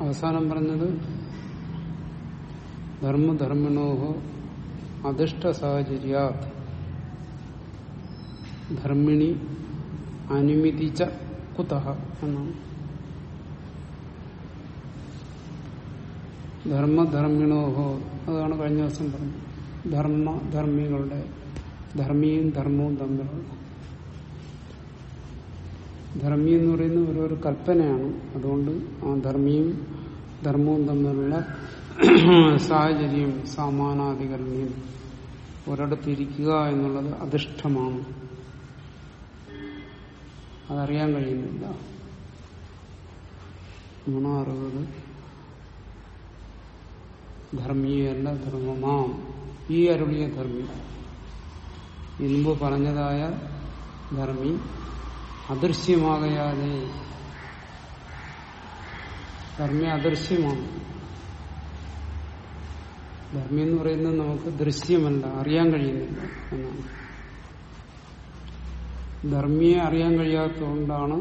അവസാനം പറഞ്ഞത് ധർമ്മധർമ്മിണോഹോ അധിഷ്ഠ സാഹചര്യാത് ധർമ്മിണി അനുമിതിച്ച കുതഹ എന്നാണ് ധർമ്മധർമ്മിണോഹോ അതാണ് കഴിഞ്ഞ ദിവസം പറഞ്ഞത് ധർമ്മ ധർമ്മികളുടെ ധർമ്മിയും ധർമ്മവും തമ്മിലുള്ള ധർമ്മി എന്ന് പറയുന്നത് ഒരു ഒരു കൽപ്പനയാണ് അതുകൊണ്ട് ആ ധർമ്മിയും ധർമ്മവും തമ്മിലുള്ള സാഹചര്യം സമാനാധികരണ്യം ഒരിടത്തിരിക്കുക എന്നുള്ളത് അധിഷ്ഠമാണ് അതറിയാൻ കഴിയുന്നില്ല ഗുണ അറുപത് ധർമ്മിയല്ല ധർമ്മമാം ഈ അരുളിയ ധർമ്മി മുമ്പ് പറഞ്ഞതായ ധർമ്മി അദൃശ്യമാകയാതെ ധർമ്മി അദൃശ്യമാണ് ധർമ്മി എന്ന് പറയുന്നത് നമുക്ക് ദൃശ്യമല്ല അറിയാൻ കഴിയുന്നില്ല എന്നാണ് ധർമ്മിയെ അറിയാൻ കഴിയാത്തതുകൊണ്ടാണ്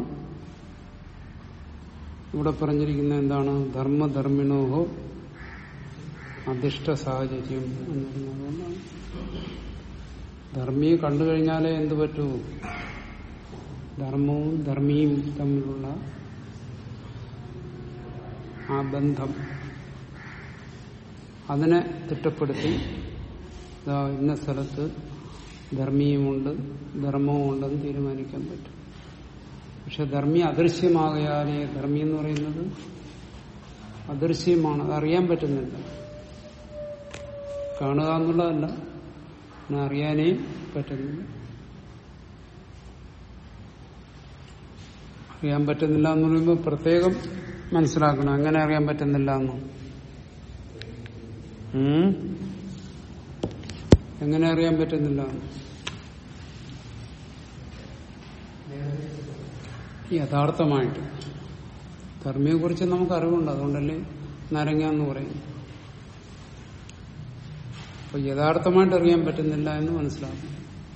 ഇവിടെ പറഞ്ഞിരിക്കുന്നത് എന്താണ് ധർമ്മധർമ്മിണോഹോ അധിഷ്ഠ സാഹചര്യം എന്ന് പറയുന്നതുകൊണ്ടാണ് ധർമ്മിയെ കണ്ടു കഴിഞ്ഞാലേ എന്ത് പറ്റൂ ധർമ്മവും ധർമ്മിയും തമ്മിലുള്ള ആ ബന്ധം അതിനെ തിട്ടപ്പെടുത്തി ഇതാ ഇന്ന സ്ഥലത്ത് ധർമ്മിയുമുണ്ട് ധർമ്മവും ഉണ്ടെന്ന് തീരുമാനിക്കാൻ പറ്റും പക്ഷെ ധർമ്മി അദൃശ്യമാകയാലേ ധർമ്മി എന്ന് പറയുന്നത് അദൃശ്യമാണ് അതറിയാൻ പറ്റുന്നില്ല കാണുക എന്നുള്ളതല്ല പിന്നെ അറിയാനേ പറ്റുന്നില്ല അറിയാൻ പറ്റുന്നില്ല എന്ന് പറയുമ്പോൾ പ്രത്യേകം മനസ്സിലാക്കണം എങ്ങനെ അറിയാൻ പറ്റുന്നില്ല എന്ന് ഉം? എങ്ങനെ അറിയാൻ പറ്റുന്നില്ല എന്ന്? യഥാർത്ഥമായിട്ട് ധർമ്മിയെ കുറിച്ച് നമുക്ക് അറിവുണ്ട് അതുകൊണ്ടല്ലേ നരങ്ങ എന്ന് പറയും അപ്പൊ യഥാർത്ഥമായിട്ട് അറിയാൻ പറ്റുന്നില്ല എന്ന് മനസ്സിലാക്കും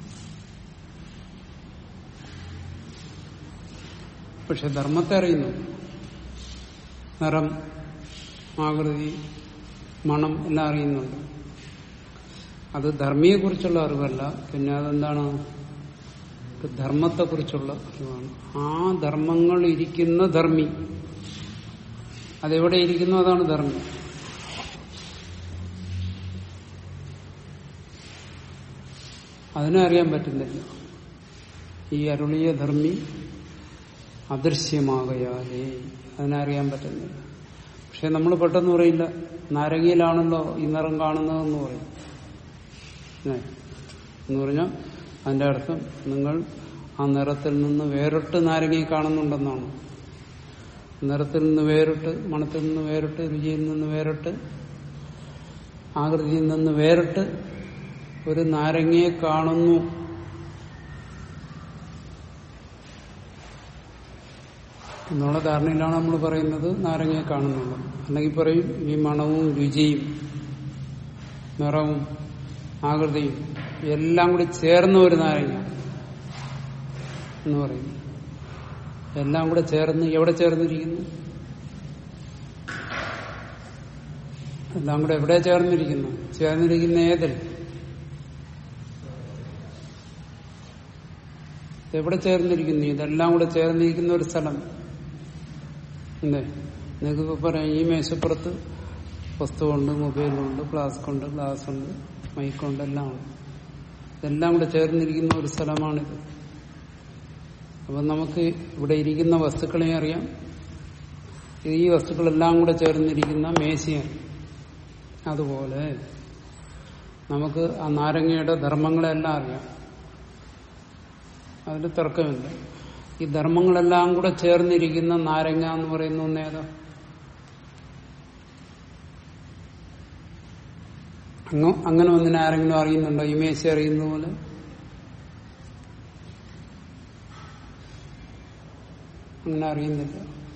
പക്ഷെ ധർമ്മത്തെ അറിയുന്നു നിറം ആകൃതി മണം എല്ലാം അറിയുന്നുണ്ട് അത് ധർമ്മിയെ കുറിച്ചുള്ള അറിവല്ല പിന്നെ അതെന്താണ് ധർമ്മത്തെക്കുറിച്ചുള്ള അറിവാണ് ആ ധർമ്മങ്ങൾ ഇരിക്കുന്ന ധർമ്മി അതെവിടെ ഇരിക്കുന്നു അതാണ് ധർമ്മി അതിനെ അറിയാൻ പറ്റുന്നില്ല ഈ അരുളിയ ധർമ്മി അദൃശ്യമാകയാലേ അതിനറിയാൻ പറ്റുന്നില്ല പക്ഷെ നമ്മൾ പെട്ടെന്ന് പറയില്ല നാരങ്ങയിലാണല്ലോ ഈ നിറം കാണുന്നതെന്ന് പറയും ഏ? എന്ന് പറഞ്ഞാൽ അതിന്റെ അർത്ഥം നിങ്ങൾ ആ നിറത്തിൽ നിന്ന് വേറിട്ട് നാരങ്ങയെ കാണുന്നുണ്ടെന്നാണ് നിറത്തിൽ നിന്ന് വേറിട്ട് മണത്തിൽ നിന്ന് വേറിട്ട് രുചിയിൽ നിന്ന് വേറിട്ട് ആകൃതിയിൽ നിന്ന് വേറിട്ട് ഒരു നാരങ്ങയെ കാണുന്നു എന്നുള്ള ധാരണയിലാണ് നമ്മൾ പറയുന്നത് നാരങ്ങയെ കാണുന്നുള്ളത് അല്ലെങ്കിൽ പറയും ഈ മണവും രുചിയും നിറവും ആകൃതിയും എല്ലാം കൂടി ചേർന്ന ഒരു നാരങ്ങ എന്ന് പറയും എല്ലാം കൂടെ ചേർന്ന് എവിടെ ചേർന്നിരിക്കുന്നു എല്ലാം കൂടെ എവിടെ ചേർന്നിരിക്കുന്നു ചേർന്നിരിക്കുന്ന ഏതിൽ എവിടെ ചേർന്നിരിക്കുന്നു ഇതെല്ലാം കൂടെ ചേർന്നിരിക്കുന്ന ഒരു സ്ഥലം അല്ലേ നിങ്ങൾക്ക് പറയാം ഈ മേശപ്പുറത്ത് വസ്തുവുണ്ട് മൊബൈലുണ്ട് ഫ്ലാസ്ക് ഉണ്ട് ഗ്ലാസ് ഉണ്ട് മൈക്കുണ്ട് എല്ലാം ഉണ്ട് ഇതെല്ലാം കൂടെ ചേർന്നിരിക്കുന്ന ഒരു സ്ഥലമാണിത് അപ്പം നമുക്ക് ഇവിടെ ഇരിക്കുന്ന വസ്തുക്കളെ അറിയാം ഈ വസ്തുക്കളെല്ലാം കൂടെ ചേർന്നിരിക്കുന്ന മേശയെ അറിയാം അതുപോലെ നമുക്ക് ആ നാരങ്ങയുടെ ധർമ്മങ്ങളെല്ലാം അറിയാം അതിൽ തർക്കമില്ല ഈ ധർമ്മങ്ങളെല്ലാം കൂടെ ചേർന്നിരിക്കുന്ന നാരങ്ങ എന്ന് പറയുന്ന ഒന്നേതാ അങ്ങ് അങ്ങനെ ഒന്നിനെ ആരെങ്കിലും അറിയുന്നുണ്ടോ ഈ മേശ അറിയുന്ന പോലെ അങ്ങനെ അറിയുന്നില്ല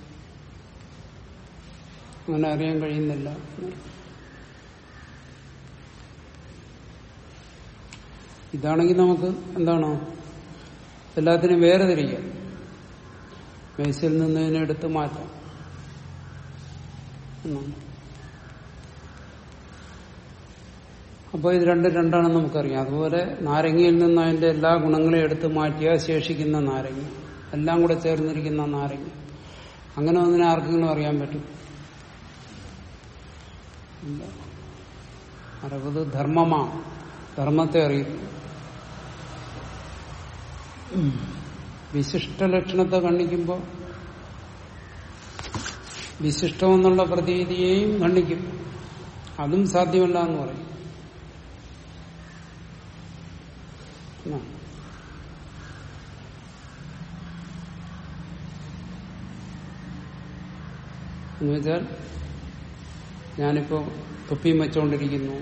അങ്ങനെ അറിയാൻ കഴിയുന്നില്ല ഇതാണെങ്കിൽ നമുക്ക് എന്താണ് എല്ലാത്തിനും വേറെ തിരിക്കാം മേശയിൽ നിന്ന് ഇതിനെ എടുത്ത് മാറ്റാം എന്നാണ് അപ്പോൾ ഇത് രണ്ട് രണ്ടാണെന്ന് നമുക്കറിയാം അതുപോലെ നാരങ്ങയിൽ നിന്ന് അതിന്റെ എല്ലാ ഗുണങ്ങളെയും എടുത്തു മാറ്റിയാൽ ശേഷിക്കുന്ന നാരങ്ങ എല്ലാം കൂടെ ചേർന്നിരിക്കുന്ന നാരങ്ങ അങ്ങനെ ഒന്നിനെ ആർക്കെങ്കിലും അറിയാൻ പറ്റും ഇല്ല. അറിവത് ധർമ്മമാണ് ധർമ്മത്തെ അറിയുന്നു വിശിഷ്ട ലക്ഷണത്തെ ഖണ്ഡിക്കുമ്പോൾ വിശിഷ്ടമെന്നുള്ള പ്രതീതിയെയും ഖണ്ഡിക്കും അതും സാധ്യമല്ല എന്ന് പറയും ആ. എന്നുവെച്ചാൽ ഞാനിപ്പോ തൊപ്പിയും വെച്ചുകൊണ്ടിരിക്കുന്നു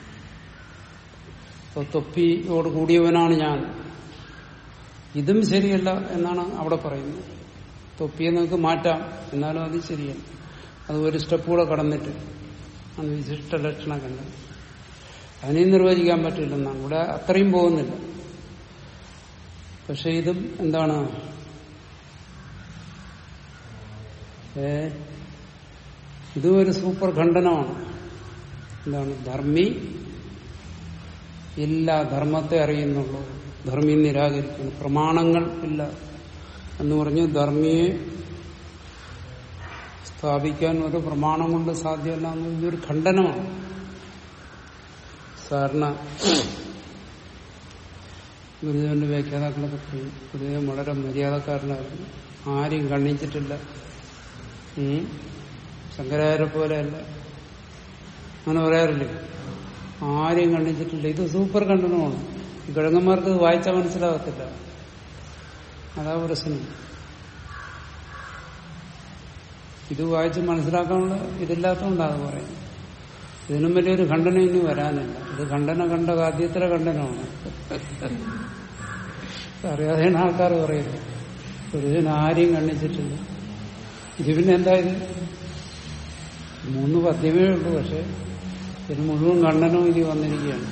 അപ്പൊ തൊപ്പിയോട് കൂടിയവനാണ് ഞാൻ ഇതും ശരിയല്ല എന്നാണ് അവിടെ പറയുന്നത് തൊപ്പിയെ നമുക്ക് മാറ്റാം എന്നാലും അത് ശരിയല്ല അത് ഒരു സ്റ്റെപ്പ് കൂടെ കടന്നിട്ട് ആണ് വിശിഷ്ട ലക്ഷണം കണ്ടത് അതിനെയും നിർവചിക്കാൻ പറ്റില്ലെന്നാണ് ഇവിടെ അത്രയും പോകുന്നില്ല പക്ഷെ ഇതും എന്താണ് ഏ ഇതും ഒരു സൂപ്പർ ഖണ്ഡനമാണ് എന്താണ് ധർമ്മി ഇല്ല ധർമ്മത്തെ അറിയുന്നുള്ളൂ ധർമ്മി നിരാകരിക്കുന്നു പ്രമാണങ്ങൾ ഇല്ല എന്ന് പറഞ്ഞ് ധർമ്മിയെ സ്ഥാപിക്കാൻ ഒരു പ്രമാണം കൊണ്ട് സാധ്യമല്ല എന്ന് ഇതൊരു ഖണ്ഡനമാണ് സാധാരണ ഗുരുദേവന്റെ വ്യാഖ്യാതാക്കളൊക്കെ പോയി ഗുരുദേവൻ വളരെ മര്യാദക്കാരനായിരുന്നു ആരെയും കണ്ണിച്ചിട്ടില്ല ഉം. ശങ്കരാചാര്യ പോലെയല്ല അങ്ങനെ പറയാറില്ലേ ആരെയും കണ്ണിച്ചിട്ടില്ല ഇത് സൂപ്പർ ഖണ്ഡനമാണ് ഈ കിഴങ്ങന്മാർക്ക് ഇത് വായിച്ചാൽ മനസ്സിലാകത്തില്ല അതാ പ്രശ്നം ഇത് വായിച്ച് മനസ്സിലാക്കാനുള്ള ഇതില്ലാത്തതുകൊണ്ടാണ് പറയുന്നത് ഇതിനും വലിയൊരു ഖണ്ഡനം ഇനി വരാനില്ല ഇത് ഖണ്ഡന കണ്ട ആദ്യത്തിലെ ഖണ്ഡനമാണ് അറിയാതെയാണ് ആൾക്കാർ പറയുന്നത് ഗുരുവിന് ആരെയും കണ്ണിച്ചിട്ടില്ല ഇത് പിന്നെ എന്തായത് മൂന്ന് പദ്യമേ ഉള്ളൂ പക്ഷെ ഇതിന് മുഴുവൻ ഖണ്ഡനവും ഇനി വന്നിരിക്കുകയാണ്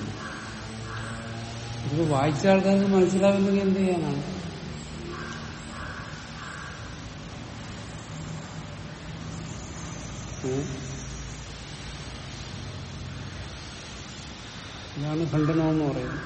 ഇത് വായിച്ച ആൾക്കാർക്ക് മനസ്സിലാകുന്നെങ്കിൽ എന്ത് ചെയ്യാനാണ് ഏ? ഇതാണ് ഖണ്ഡനമെന്ന് പറയുന്നത്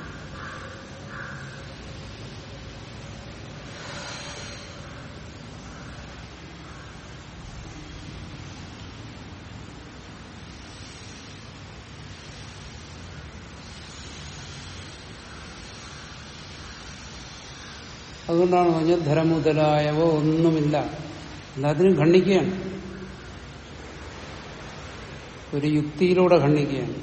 അതുകൊണ്ടാണ് പറഞ്ഞത് ധരമുതലായവ ഒന്നുമില്ല എല്ലാത്തിനും ഖണ്ഡിക്കുകയാണ് ഒരു യുക്തിയിലൂടെ ഖണ്ഡിക്കുകയാണ്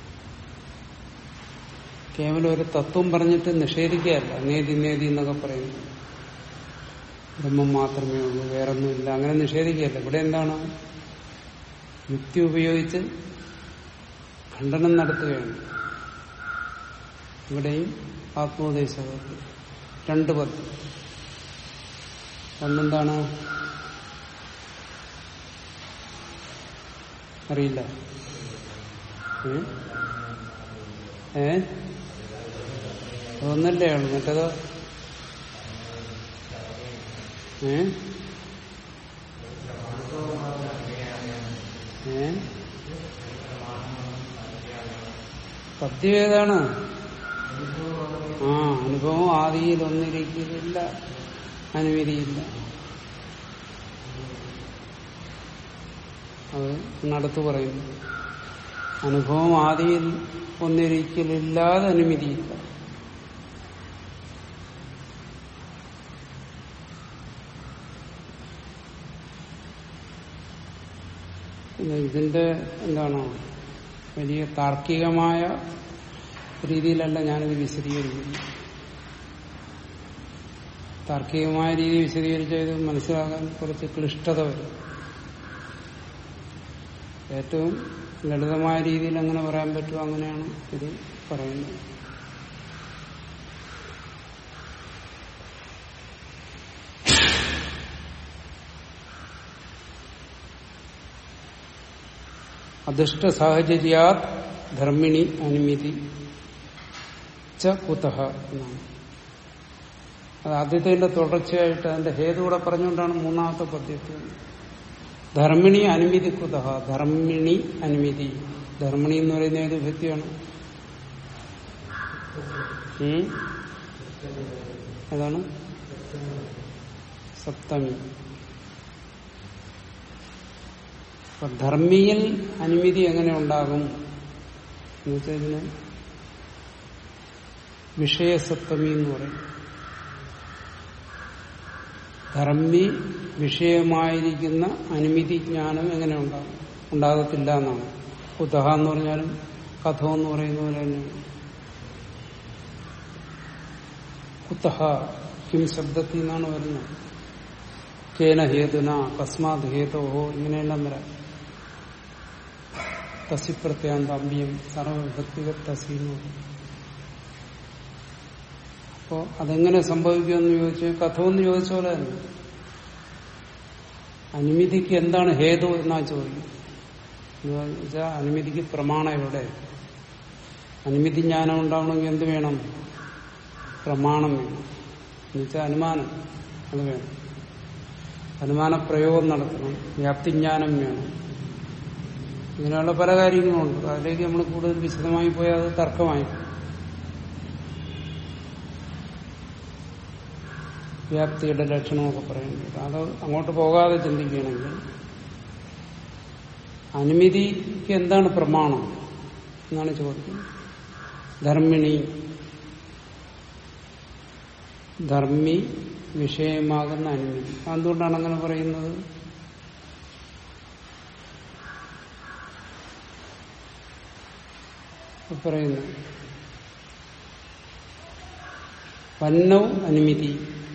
കേവലം ഒരു തത്വം പറഞ്ഞിട്ട് നിഷേധിക്കുകയല്ല നേതി നേതി എന്നൊക്കെ പറയുന്നു ബ്രഹ്മം മാത്രമേ ഉള്ളൂ വേറൊന്നുമില്ല അങ്ങനെ നിഷേധിക്കുകയല്ല ഇവിടെ എന്താണ് യുക്തി ഉപയോഗിച്ച് ഖണ്ഡനം നടത്തുകയാണ് ഇവിടെയും ആത്മോപദേശകർക്ക് രണ്ട് പദം ഒന്നെന്താണ് അറിയില്ല ഏ? ഏ ഒന്നല്ലേ ഉള്ളു മറ്റേതോ ഏ ഏ പദ്യം ഏതാണ് ആ അനുഭവം ആദിയിൽ ഒന്നിരിക്കില്ല അനുമതിയില്ല അത് നടത്തു പറയുന്നു അനുഭവം ആദിയിൽ ഒന്നിരിക്കലില്ലാതെ അനുമതിയില്ല പിന്നെ ഇതിന്റെ എന്താണ് വലിയ താർക്കികമായ രീതിയിലല്ല ഞാനിത് വിശദീകരിക്കുന്നു താർക്കികമായ രീതി വിശദീകരിച്ചാൽ ഇത് മനസ്സിലാകാൻ കുറച്ച് ക്ലിഷ്ടത വരും ഏറ്റവും ലളിതമായ രീതിയിൽ അങ്ങനെ പറയാൻ പറ്റുമോ അങ്ങനെയാണ് ഇത് പറയുന്നത് അദൃഷ്ട സാഹചര്യാത് ധർമ്മിണി അനുമതി ച കുതഹ എന്നാണ് അത് ആദ്യത്തെ തുടർച്ചയായിട്ട് അതിന്റെ ഹേതു കൂടെ പറഞ്ഞുകൊണ്ടാണ് മൂന്നാമത്തെ പദ്യത്തിൽ ധർമ്മിണി അനുമതി കുതഹ ധർമ്മിണി അനുമതി ധർമ്മിണി എന്ന് പറയുന്ന ഏത് വ്യക്തിയാണ് ഉം? ഏതാണ് സപ്തമി അപ്പൊ ധർമ്മിയിൽ അനുമതി എങ്ങനെ ഉണ്ടാകും എന്ന് വെച്ചാൽ ഇതിന് വിഷയസപ്തമി എന്ന് പറയും ധർമ്മി വിഷയമായിരിക്കുന്ന അനുമതി ജ്ഞാനം എങ്ങനെ ഉണ്ടാകും ഉണ്ടാകത്തില്ല എന്നാണ് കുതഹ എന്ന് പറഞ്ഞാലും കഥ എന്ന് പറയുന്ന പോലെ തന്നെയാണ് കുത്തഹ കിം ശബ്ദത്തിൽ നിന്നാണ് വരുന്നത് കേന ഹേതുന കസ്മാത് ഹേതോഹോ ഇങ്ങനെയെല്ലാം വരാം തസി പ്രത്യാന്ത അമ്പിയം സർവവിഭക്തിക തസി എന്ന് പറയും അപ്പോ അതെങ്ങനെ സംഭവിക്കുമെന്ന് ചോദിച്ചു കഥമെന്ന് ചോദിച്ച പോലെ തന്നെ അനുമതിക്ക് എന്താണ് ഹേതു എന്നാ ചോദിക്കും എന്ന് വെച്ചാൽ അനുമതിക്ക് പ്രമാണം എവിടെ അനുമതി ജ്ഞാനം ഉണ്ടാവണമെങ്കിൽ എന്ത് വേണം പ്രമാണം വേണം എന്നുവെച്ചാൽ അനുമാനം അത് വേണം അനുമാന പ്രയോഗം നടത്തണം വ്യാപ്തിജ്ഞാനം വേണം ഇങ്ങനെയുള്ള പല കാര്യങ്ങളുണ്ട് അതിലേക്ക് നമ്മൾ കൂടുതൽ വിശദമായി പോയാൽ അത് തർക്കമായി പോകും. വ്യാപ്തിയുടെ ലക്ഷണമൊക്കെ പറയേണ്ടത് അത് അങ്ങോട്ട് പോകാതെ ചിന്തിക്കുകയാണെങ്കിൽ അനുമതിക്ക് എന്താണ് പ്രമാണം എന്നാണ് ചോദിക്കുന്നത് ധർമ്മിണി ധർമ്മി വിഷയമാകുന്ന അനുമതി എന്തുകൊണ്ടാണ് അങ്ങനെ പറയുന്നത് ഇപ്പൊ പറയുന്നു വന്നൗ അനുമതി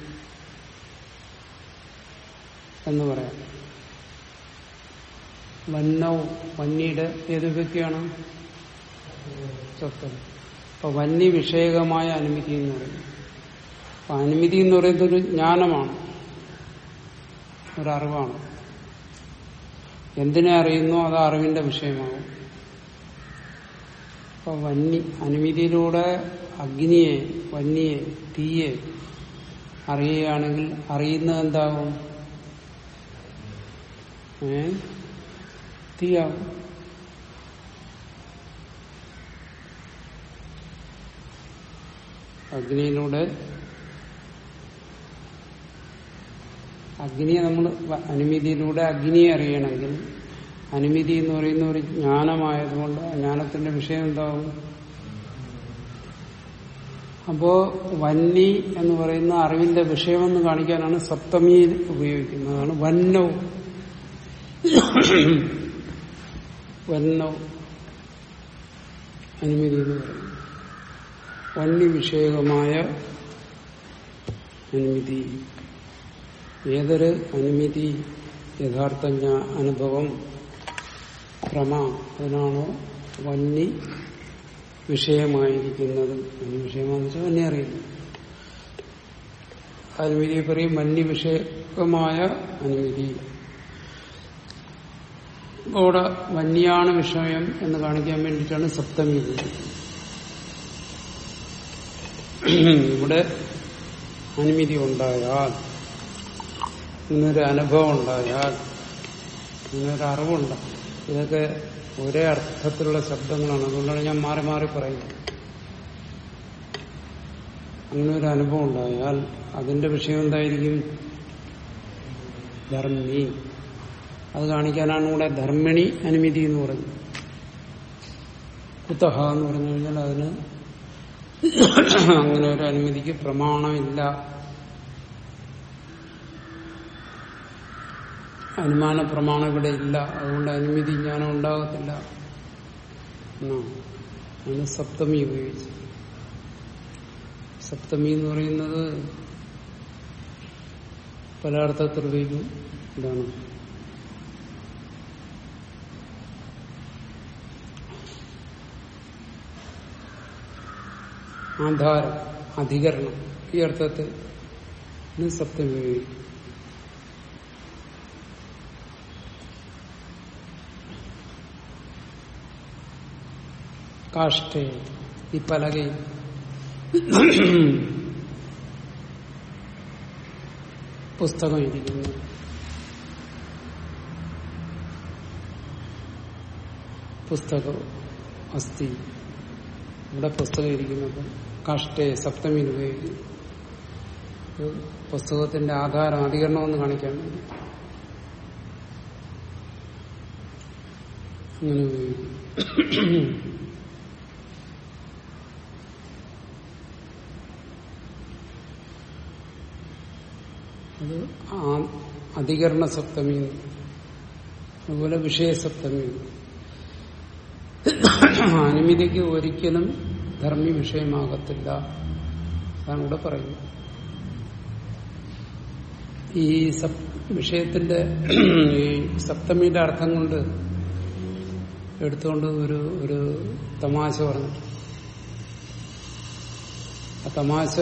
എന്ന് പറയാം വന്നൗ വന്നിയുടെ ഏത് വ്യക്തിയാണ് സ്വത്തം അപ്പൊ വന്യ വിഷയകമായ അനുമതി എന്ന് പറയുന്നത് അപ്പൊ അനുമതി എന്ന് പറയുന്നത് ഒരു ജ്ഞാനമാണ് ഒരറിവാണ് എന്തിനെ അറിയുന്നോ അത് അറിവിന്റെ വിഷയമാകും അപ്പൊ വന്നി അനുമതിയിലൂടെ അഗ്നിയെ വന്യെ തീയെ അറിയുകയാണെങ്കിൽ അറിയുന്നത് എന്താകും ഏ തീയാകും അഗ്നിയിലൂടെ അഗ്നിയെ നമ്മൾ അനുമതിയിലൂടെ അഗ്നിയെ അറിയണമെങ്കിൽ അനുമതി എന്ന് പറയുന്ന ഒരു ജ്ഞാനമായതുകൊണ്ട് ആ ജ്ഞാനത്തിന്റെ വിഷയം എന്താവും അപ്പോ വന്നി എന്ന് പറയുന്ന അറിവിന്റെ വിഷയമെന്ന് കാണിക്കാനാണ് സപ്തമിയിൽ ഉപയോഗിക്കുന്നതാണ് വന്നൗ വന്നൗ അനുമതി എന്ന് പറയുന്നത് വന്യ വിഷയകമായ അനുമതി ഏതൊരു അനുമതി യഥാർത്ഥ ജ്ഞാ- അനുഭവം ക്രമ അതിനാണോ വന്നി വിഷയമായിരിക്കുന്നത് വന്യ വിഷയമാണെന്ന് വെച്ചാൽ വന്യ അറിയുന്നു അനുമതിയെ പറയും വന്യ വിഷയകമായ അനുമതി ഇവിടെ വന്യാണ് വിഷയം എന്ന് കാണിക്കാൻ വേണ്ടിയിട്ടാണ് സപ്തമി ഉപയോഗിക്കുന്നത് ഇവിടെ അനുമതി ഉണ്ടായാൽ ഇന്നൊരു അനുഭവം ഉണ്ടായാൽ ഇന്നൊരു അറിവുണ്ട് ഇതൊക്കെ ഒരേ അർത്ഥത്തിലുള്ള ശബ്ദങ്ങളാണ് അതുകൊണ്ടാണ് ഞാൻ മാറി മാറി പറയുന്നത് അങ്ങനെ ഒരു അനുഭവം ഉണ്ടായാൽ അതിന്റെ വിഷയം എന്തായിരിക്കും ധർമ്മി അത് കാണിക്കാനാണ് ഇവിടെ ധർമ്മിണി അനുമതി എന്ന് പറയുന്നത് കുത്തഹ എന്ന് പറഞ്ഞു കഴിഞ്ഞാൽ അതിന് അങ്ങനെ ഒരു അനുമതിക്ക് പ്രമാണമില്ല അനുമാന പ്രമാണം ഇവിടെ ഇല്ല അതുകൊണ്ട് അനുമതി ജ്ഞാനം ഉണ്ടാകത്തില്ല എന്നാണ് അതിന് സപ്തമി ഉപയോഗിച്ചു സപ്തമി എന്ന് പറയുന്നത് പല അർത്ഥത്തിൽ ഉപയോഗിക്കും എന്താണ് ആധാരം അധികരണം ഈ അർത്ഥത്തിൽ ഇത് സപ്തമി ഉപയോഗിക്കും കാഷ്ടേ ഈ പലകയിൽ പുസ്തകം ഇരിക്കുന്നു പുസ്തകം അസ്ഥി ഇവിടെ പുസ്തകം ഇരിക്കുന്നത് കാഷ്ടേ സപ്തമിയിൽ ഉപയോഗിക്കുന്നു ഇത് പുസ്തകത്തിന്റെ ആധാരം അധികരണമെന്ന് കാണിക്കാൻ വേണ്ടി അങ്ങനെ ഉപയോഗിക്കും അത് ആ- അധികരണ സപ്തമി അതുപോലെ വിഷയസപ്തമി അനുമതിക്ക് ഒരിക്കലും ധർമ്മി വിഷയമാകത്തില്ല അതാണ് ഇവിടെ പറയുന്നത് ഈ സപ്- വിഷയത്തിന്റെ ഈ സപ്തമിയുടെ അർത്ഥം കൊണ്ട് എടുത്തുകൊണ്ട് ഒരു ഒരു തമാശ പറഞ്ഞു ആ തമാശ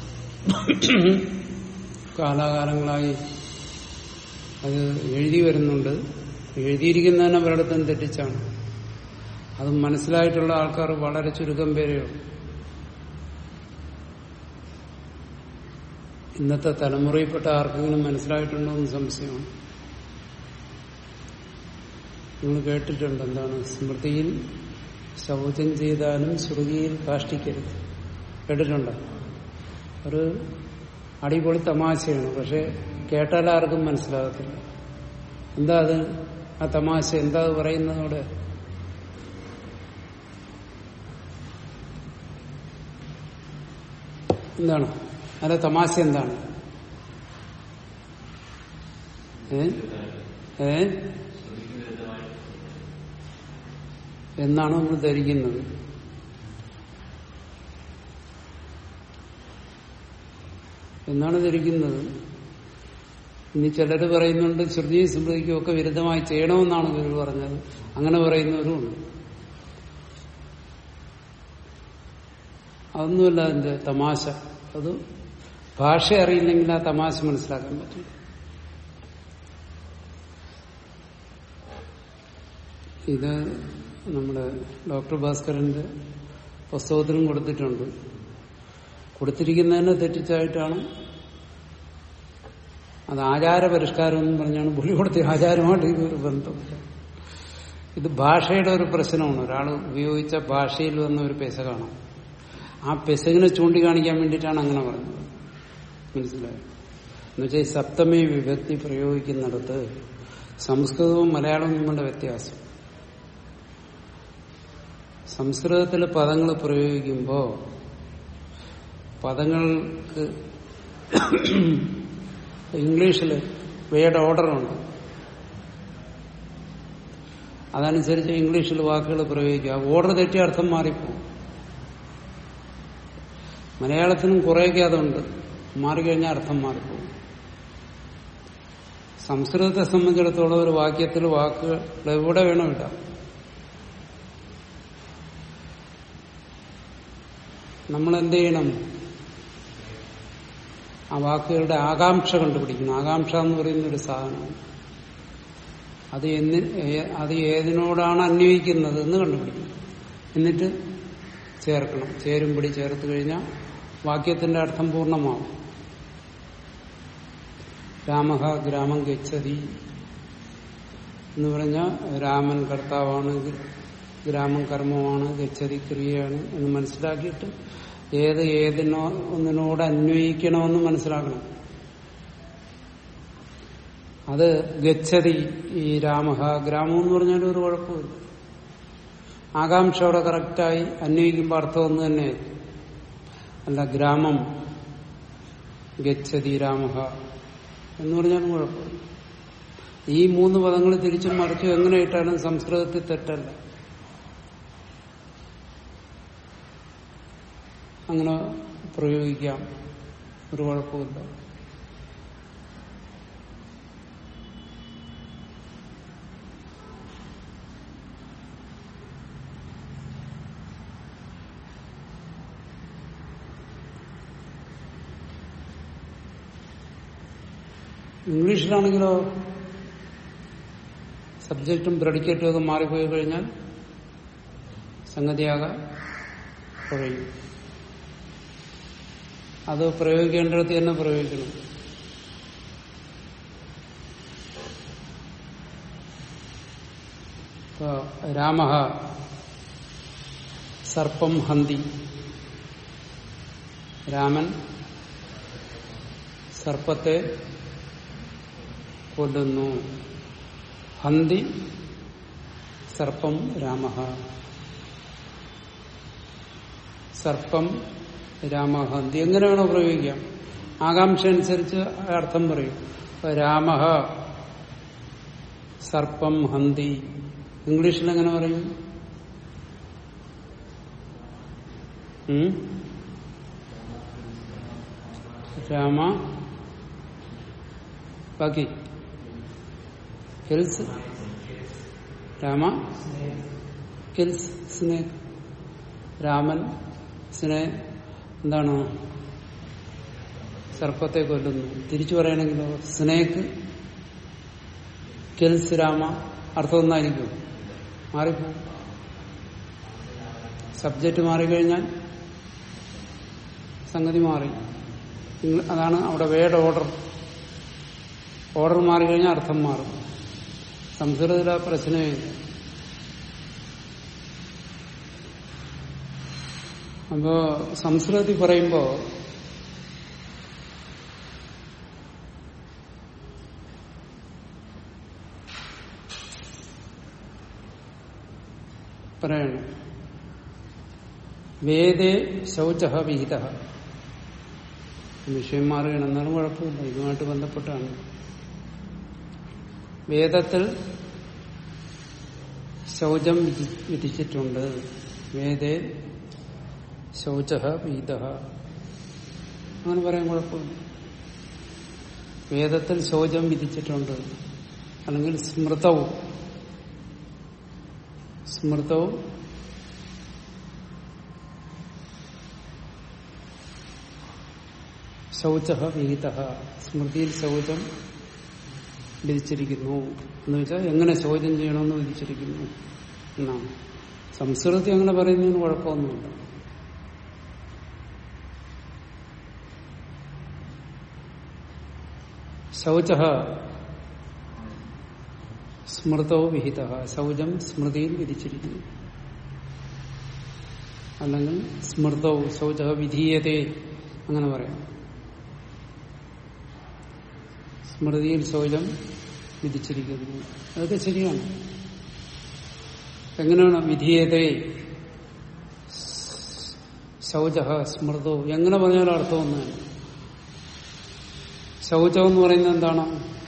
കാലാകാലങ്ങളായി അത് എഴുതി വരുന്നുണ്ട് എഴുതിയിരിക്കുന്നതിനെ പലയിടത്തും തെറ്റിച്ചാണ് അത് മനസ്സിലായിട്ടുള്ള ആൾക്കാർ വളരെ ചുരുക്കം പേരേ ഉള്ളൂ ഇന്നത്തെ തലമുറയിൽപ്പെട്ട ആർക്കെങ്കിലും മനസ്സിലായിട്ടുണ്ടോ എന്ന് സംശയമാണ് നിങ്ങൾ കേട്ടിട്ടുണ്ട് എന്താണ് സ്മൃതിയിൽ ശൗചം ചെയ്താലും ശ്രുതിയിൽ കാഷ്ടിക്കരുത് കേട്ടിട്ടുണ്ടോ ഒരു അടിപൊളി തമാശയാണ് പക്ഷെ കേട്ടാൽ ആർക്കും മനസ്സിലാകത്തില്ല എന്താ അത് ആ തമാശ എന്താ അത് പറയുന്നത് അവിടെ എന്താണ് അതിന്റെ തമാശ എന്താണ് ഏ ഏ എന്നാണ് നമ്മൾ ധരിക്കുന്നത് എന്നാണ് ധരിക്കുന്നത് ഇനി ചിലർ പറയുന്നുണ്ട് ശ്രുതിയും സ്മൃതിക്കും ഒക്കെ വിരുദ്ധമായി ചെയ്യണമെന്നാണ് ഇവർ പറഞ്ഞത് അങ്ങനെ പറയുന്നവരുമുണ്ട് അതൊന്നുമല്ല അതിന്റെ തമാശ അത് ഭാഷ അറിയില്ലെങ്കിൽ ആ തമാശ മനസ്സിലാക്കാൻ പറ്റും ഇത് നമ്മുടെ ഡോക്ടർ ഭാസ്കരന്റെ പുസ്തകത്തിലും കൊടുത്തിട്ടുണ്ട് കൊടുത്തിരിക്കുന്നതിനെ തെറ്റിച്ചായിട്ടാണ് അത് ആചാര പരിഷ്കാരം എന്ന് പറഞ്ഞാണ് പുള്ളി കൊടുത്ത ആചാരമായിട്ട് ഇതൊരു ബന്ധമില്ല ഇത് ഭാഷയുടെ ഒരു പ്രശ്നമാണ് ഒരാൾ ഉപയോഗിച്ച ഭാഷയിൽ വന്ന ഒരു പെസകാണ് ആ പെസകിനെ ചൂണ്ടിക്കാണിക്കാൻ വേണ്ടിയിട്ടാണ് അങ്ങനെ പറഞ്ഞത് മനസ്സിലായോ എന്നുവെച്ചാൽ ഈ സപ്തമി വിഭക്തി പ്രയോഗിക്കുന്നിടത്ത് സംസ്കൃതവും മലയാളവും തമ്മിലുള്ള വ്യത്യാസം സംസ്കൃതത്തിൽ പദങ്ങൾ പ്രയോഗിക്കുമ്പോൾ പദങ്ങൾക്ക് ഇംഗ്ലീഷിൽ വേഡ് ഓർഡറുണ്ട് അതനുസരിച്ച് ഇംഗ്ലീഷിൽ വാക്കുകൾ പ്രയോഗിക്കുക ഓർഡർ തെറ്റിയ അർത്ഥം മാറിപ്പോകും മലയാളത്തിനും കുറേയൊക്കെ അതുണ്ട് മാറിക്കഴിഞ്ഞാൽ അർത്ഥം മാറിപ്പോകും സംസ്കൃതത്തെ സംബന്ധിച്ചിടത്തോളം ഒരു വാക്യത്തിൽ വാക്കുകൾ എവിടെ വേണോ ഇടാം നമ്മൾ എന്ത് ചെയ്യണം ആ വാക്കുകളുടെ ആകാംക്ഷ കണ്ടുപിടിക്കണം ആകാംക്ഷ എന്ന് പറയുന്ന ഒരു സാധനമാണ് അത് എന്ന് ഏ- അത് ഏതിനോടാണ് അന്വയിക്കുന്നത് എന്ന് കണ്ടുപിടിക്കണം എന്നിട്ട് ചേർക്കണം ചേരുംപടി ചേർത്ത് കഴിഞ്ഞാൽ വാക്യത്തിന്റെ അർത്ഥം പൂർണ്ണമാവും രാമഹ ഗ്രാമം ഗച്ഛതി എന്ന് പറഞ്ഞാൽ രാമൻ കർത്താവാണ് ഗ്രാമം കർമ്മമാണ് ഗച്ഛതി ക്രിയയാണ് എന്ന് മനസ്സിലാക്കിയിട്ട് ഏത് ഏതിനോ ഒന്നിനോട് അന്വയിക്കണമെന്ന് മനസ്സിലാക്കണം അത് ഗച്ഛതി ഈ രാമഹ ഗ്രാമം എന്ന് പറഞ്ഞാൽ ഒരു കുഴപ്പമില്ല ആകാംക്ഷ അവിടെ കറക്റ്റായി അന്വയിക്കുമ്പോൾ അർത്ഥം ഒന്ന് തന്നെ അല്ല ഗ്രാമം ഗച്ഛതി രാമഹ എന്ന് പറഞ്ഞാലും കുഴപ്പമില്ല ഈ മൂന്ന് പദങ്ങൾ തിരിച്ചും മറിച്ചും എങ്ങനെ ഇട്ടാലും സംസ്കൃതത്തിൽ തെറ്റല്ല അങ്ങനെ പ്രയോഗിക്കാം ഒരു കുഴപ്പമില്ല ഇംഗ്ലീഷിലാണെങ്കിലോ സബ്ജക്റ്റും പ്രഡിക്കേറ്റും ഒക്കെ മാറിപ്പോയി കഴിഞ്ഞാൽ സംഗതിയാകാൻ കുഴയും അത് പ്രയോഗിക്കേണ്ടിടത്ത് തന്നെ പ്രയോഗിക്കണം ഇപ്പൊ രാമ സർപ്പം ഹന്തി രാമൻ സർപ്പത്തെ കൊല്ലുന്നു ഹന്തി സർപ്പം രാമ സർപ്പം രാമ ഹന്തി എങ്ങനെ വേണോ പ്രയോഗിക്കാം ആകാംക്ഷ അനുസരിച്ച് അർത്ഥം പറയും ഇപ്പൊ രാമ സർപ്പം ഹന്തി ഇംഗ്ലീഷിൽ എങ്ങനെ പറയും ഉം? രാമ ബാക്കി kills Rama kills snake Raman സ്നേ എന്താണ് സർപ്പത്തെ കൊല്ലുന്നു തിരിച്ചു പറയണമെങ്കിലോ സ്നേക്ക് കിൽസ് രാമ അർത്ഥം ഒന്നായിരിക്കും മാറിപ്പോ സബ്ജക്റ്റ് മാറിക്കഴിഞ്ഞാൽ സംഗതി മാറി നിങ്ങൾ- അതാണ് അവിടെ വേഡ് ഓർഡർ ഓർഡർ മാറിക്കഴിഞ്ഞാൽ അർത്ഥം മാറും സംസ്കൃതത്തിൽ ആ പ്രശ്നമേ ഇല്ല അപ്പോ സംസ്കൃതത്തിൽ പറയുമ്പോ പറയണം വേദേ ശൗച വിഹിത വിഷയം മാറുകയാണ് എന്നാലും കുഴപ്പമില്ല ഇതുമായിട്ട് ബന്ധപ്പെട്ടാണ് വേദത്തിൽ ശൗചം വിധി- വിധിച്ചിട്ടുണ്ട് വേദേ ശൗച വിഹിത അങ്ങനെ പറയാൻ കുഴപ്പമില്ല വേദത്തിൽ ശൗചം വിധിച്ചിട്ടുണ്ട് അല്ലെങ്കിൽ സ്മൃതവും സ്മൃതവും ശൗച വിഹിത സ്മൃതിയിൽ ശൗചം വിധിച്ചിരിക്കുന്നു എന്ന് വെച്ചാൽ എങ്ങനെ ശൗചം ചെയ്യണമെന്ന് വിധിച്ചിരിക്കുന്നു എന്നാണ് സംസ്കൃതത്തിൽ അങ്ങനെ പറയുന്നതിന് കുഴപ്പമൊന്നുമില്ല ശൗച സ്മൃതോ വിഹിത ശൗചം സ്മൃതിയിൽ വിധിച്ചിരിക്കുന്നു അല്ലെങ്കിൽ സ്മൃതോ ശൗച വിധീയതേ അങ്ങനെ പറയാം സ്മൃതിയിൽ ശൗചം വിധിച്ചിരിക്കുന്നു അതൊക്കെ ശരിയാണ് എങ്ങനെയാണ് വിധീയതേ ശൗച സ്മൃതോ എങ്ങനെ പറഞ്ഞാലും അർത്ഥം ഒന്നാണ് ശൗചം എന്ന് പറയുന്നത് എന്താണ്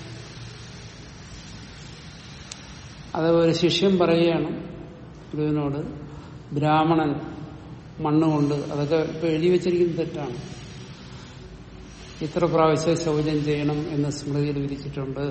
അത് ഒരു ശിഷ്യൻ പറയുകയാണ് ഗുരുവിനോട് ബ്രാഹ്മണൻ മണ്ണുകൊണ്ട് അതൊക്കെ ഇപ്പൊ എഴുതി വെച്ചിരിക്കുന്നത് തെറ്റാണ് ഇത്ര പ്രാവശ്യം ശൗചം ചെയ്യണം എന്ന് സ്മൃതിയിൽ വിധിച്ചിട്ടുണ്ട്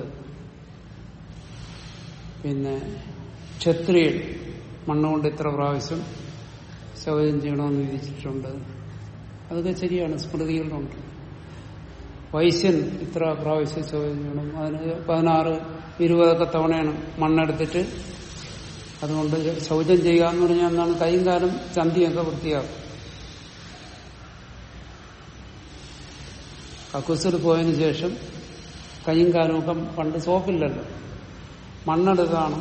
പിന്നെ ക്ഷത്രിയൻ മണ്ണുകൊണ്ട് ഇത്ര പ്രാവശ്യം ശൗചം ചെയ്യണമെന്ന് വിധിച്ചിട്ടുണ്ട് അതൊക്കെ ശരിയാണ് സ്മൃതികളിലുണ്ട് വൈശ്യൻ ഇത്ര പ്രാവശ്യം ശൗചം ചെയ്യണം അതിന് പതിനാറ് ഇരുപതൊക്കെ തവണയാണ് മണ്ണെടുത്തിട്ട് അതുകൊണ്ട് ശൗചം ചെയ്യുക എന്ന് പറഞ്ഞാൽ എന്താണ് കൈയും കാലം ചന്തിയൊക്കെ വൃത്തിയാക്കും കക്കൂസിൽ പോയതിനു ശേഷം കൈയും കാലും ഒക്കെ പണ്ട് സോപ്പില്ലല്ലോ മണ്ണെടുത്താണ്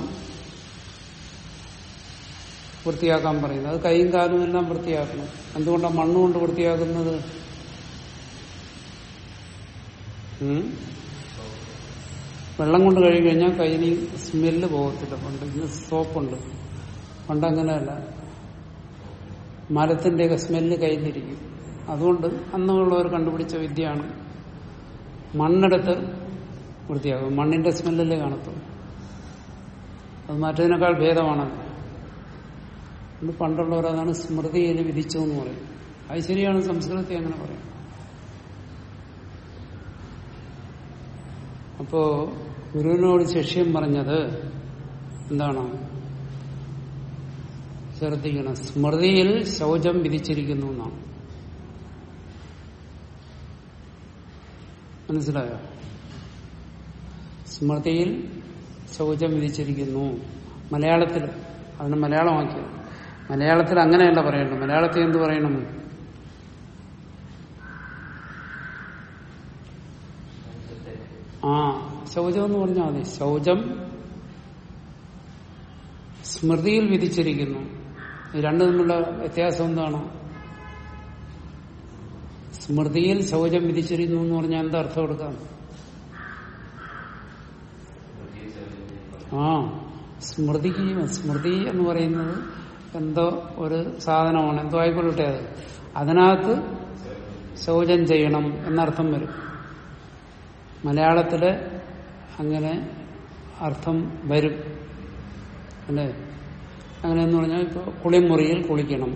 വൃത്തിയാക്കാൻ പറയുന്നത് അത് കൈയും കാലും എല്ലാം വൃത്തിയാക്കണം എന്തുകൊണ്ടാണ് മണ്ണുകൊണ്ട് വൃത്തിയാക്കുന്നത് ഉം? വെള്ളം കൊണ്ട് കഴുകി കഴിഞ്ഞാൽ കയ്യിൽ സ്മെല്ല് പോകത്തില്ല പണ്ട് ഇന്ന് സോപ്പുണ്ട് പണ്ട് അങ്ങനെയല്ല മരത്തിന്റെയൊക്കെ സ്മെല്ല് കയ്യിലിരിക്കും അതുകൊണ്ട് അന്നുള്ളവർ കണ്ടുപിടിച്ച വിദ്യയാണ് മണ്ണെടുത്ത് വൃത്തിയാക്കും മണ്ണിന്റെ സ്മെല്ലല്ലേ കാണത്തുള്ളൂ അത് മറ്റതിനേക്കാൾ ഭേദമാണത് അതുകൊണ്ട് പണ്ടുള്ളവർ അതാണ് സ്മൃതിയിൽ വിധിച്ചു എന്ന് പറയും അത് ശരിയാണ് സംസ്കൃതത്തെ അങ്ങനെ പറയും അപ്പോ ഗുരുവിനോട് ശിഷ്യം പറഞ്ഞത് എന്താണ് ശ്രദ്ധിക്കണം സ്മൃതിയിൽ ശൗചം വിധിച്ചിരിക്കുന്നു എന്നാണ് മനസ്സിലായോ സ്മൃതിയിൽ ശൗചം വിധിച്ചിരിക്കുന്നു മലയാളത്തിൽ അതിന് മലയാളമാക്കിയത് മലയാളത്തിൽ അങ്ങനെയല്ല പറയേണ്ടത് മലയാളത്തിൽ എന്ത് പറയണം ആ ശൗചം എന്ന് പറഞ്ഞാൽ മതി ശൗചം സ്മൃതിയിൽ വിധിച്ചിരിക്കുന്നു ഈ രണ്ടു തമ്മിലുള്ള വ്യത്യാസം എന്താണ് സ്മൃതിയിൽ ശൗചം വിധിച്ചിരിക്കുന്നു എന്ന് പറഞ്ഞാൽ എന്താ അർത്ഥം എടുക്കാം ആ സ്മൃതിക്ക് സ്മൃതി എന്ന് പറയുന്നത് എന്തോ ഒരു സാധനമാണ് എന്തോ ആയിക്കൊള്ളട്ടെ അത് അതിനകത്ത് ശൗചം ചെയ്യണം എന്നർത്ഥം വരും മലയാളത്തില് അങ്ങനെ അർത്ഥം വരും അല്ലേ അങ്ങനെയെന്ന് പറഞ്ഞാൽ ഇപ്പൊ കുളിമുറിയിൽ കുളിക്കണം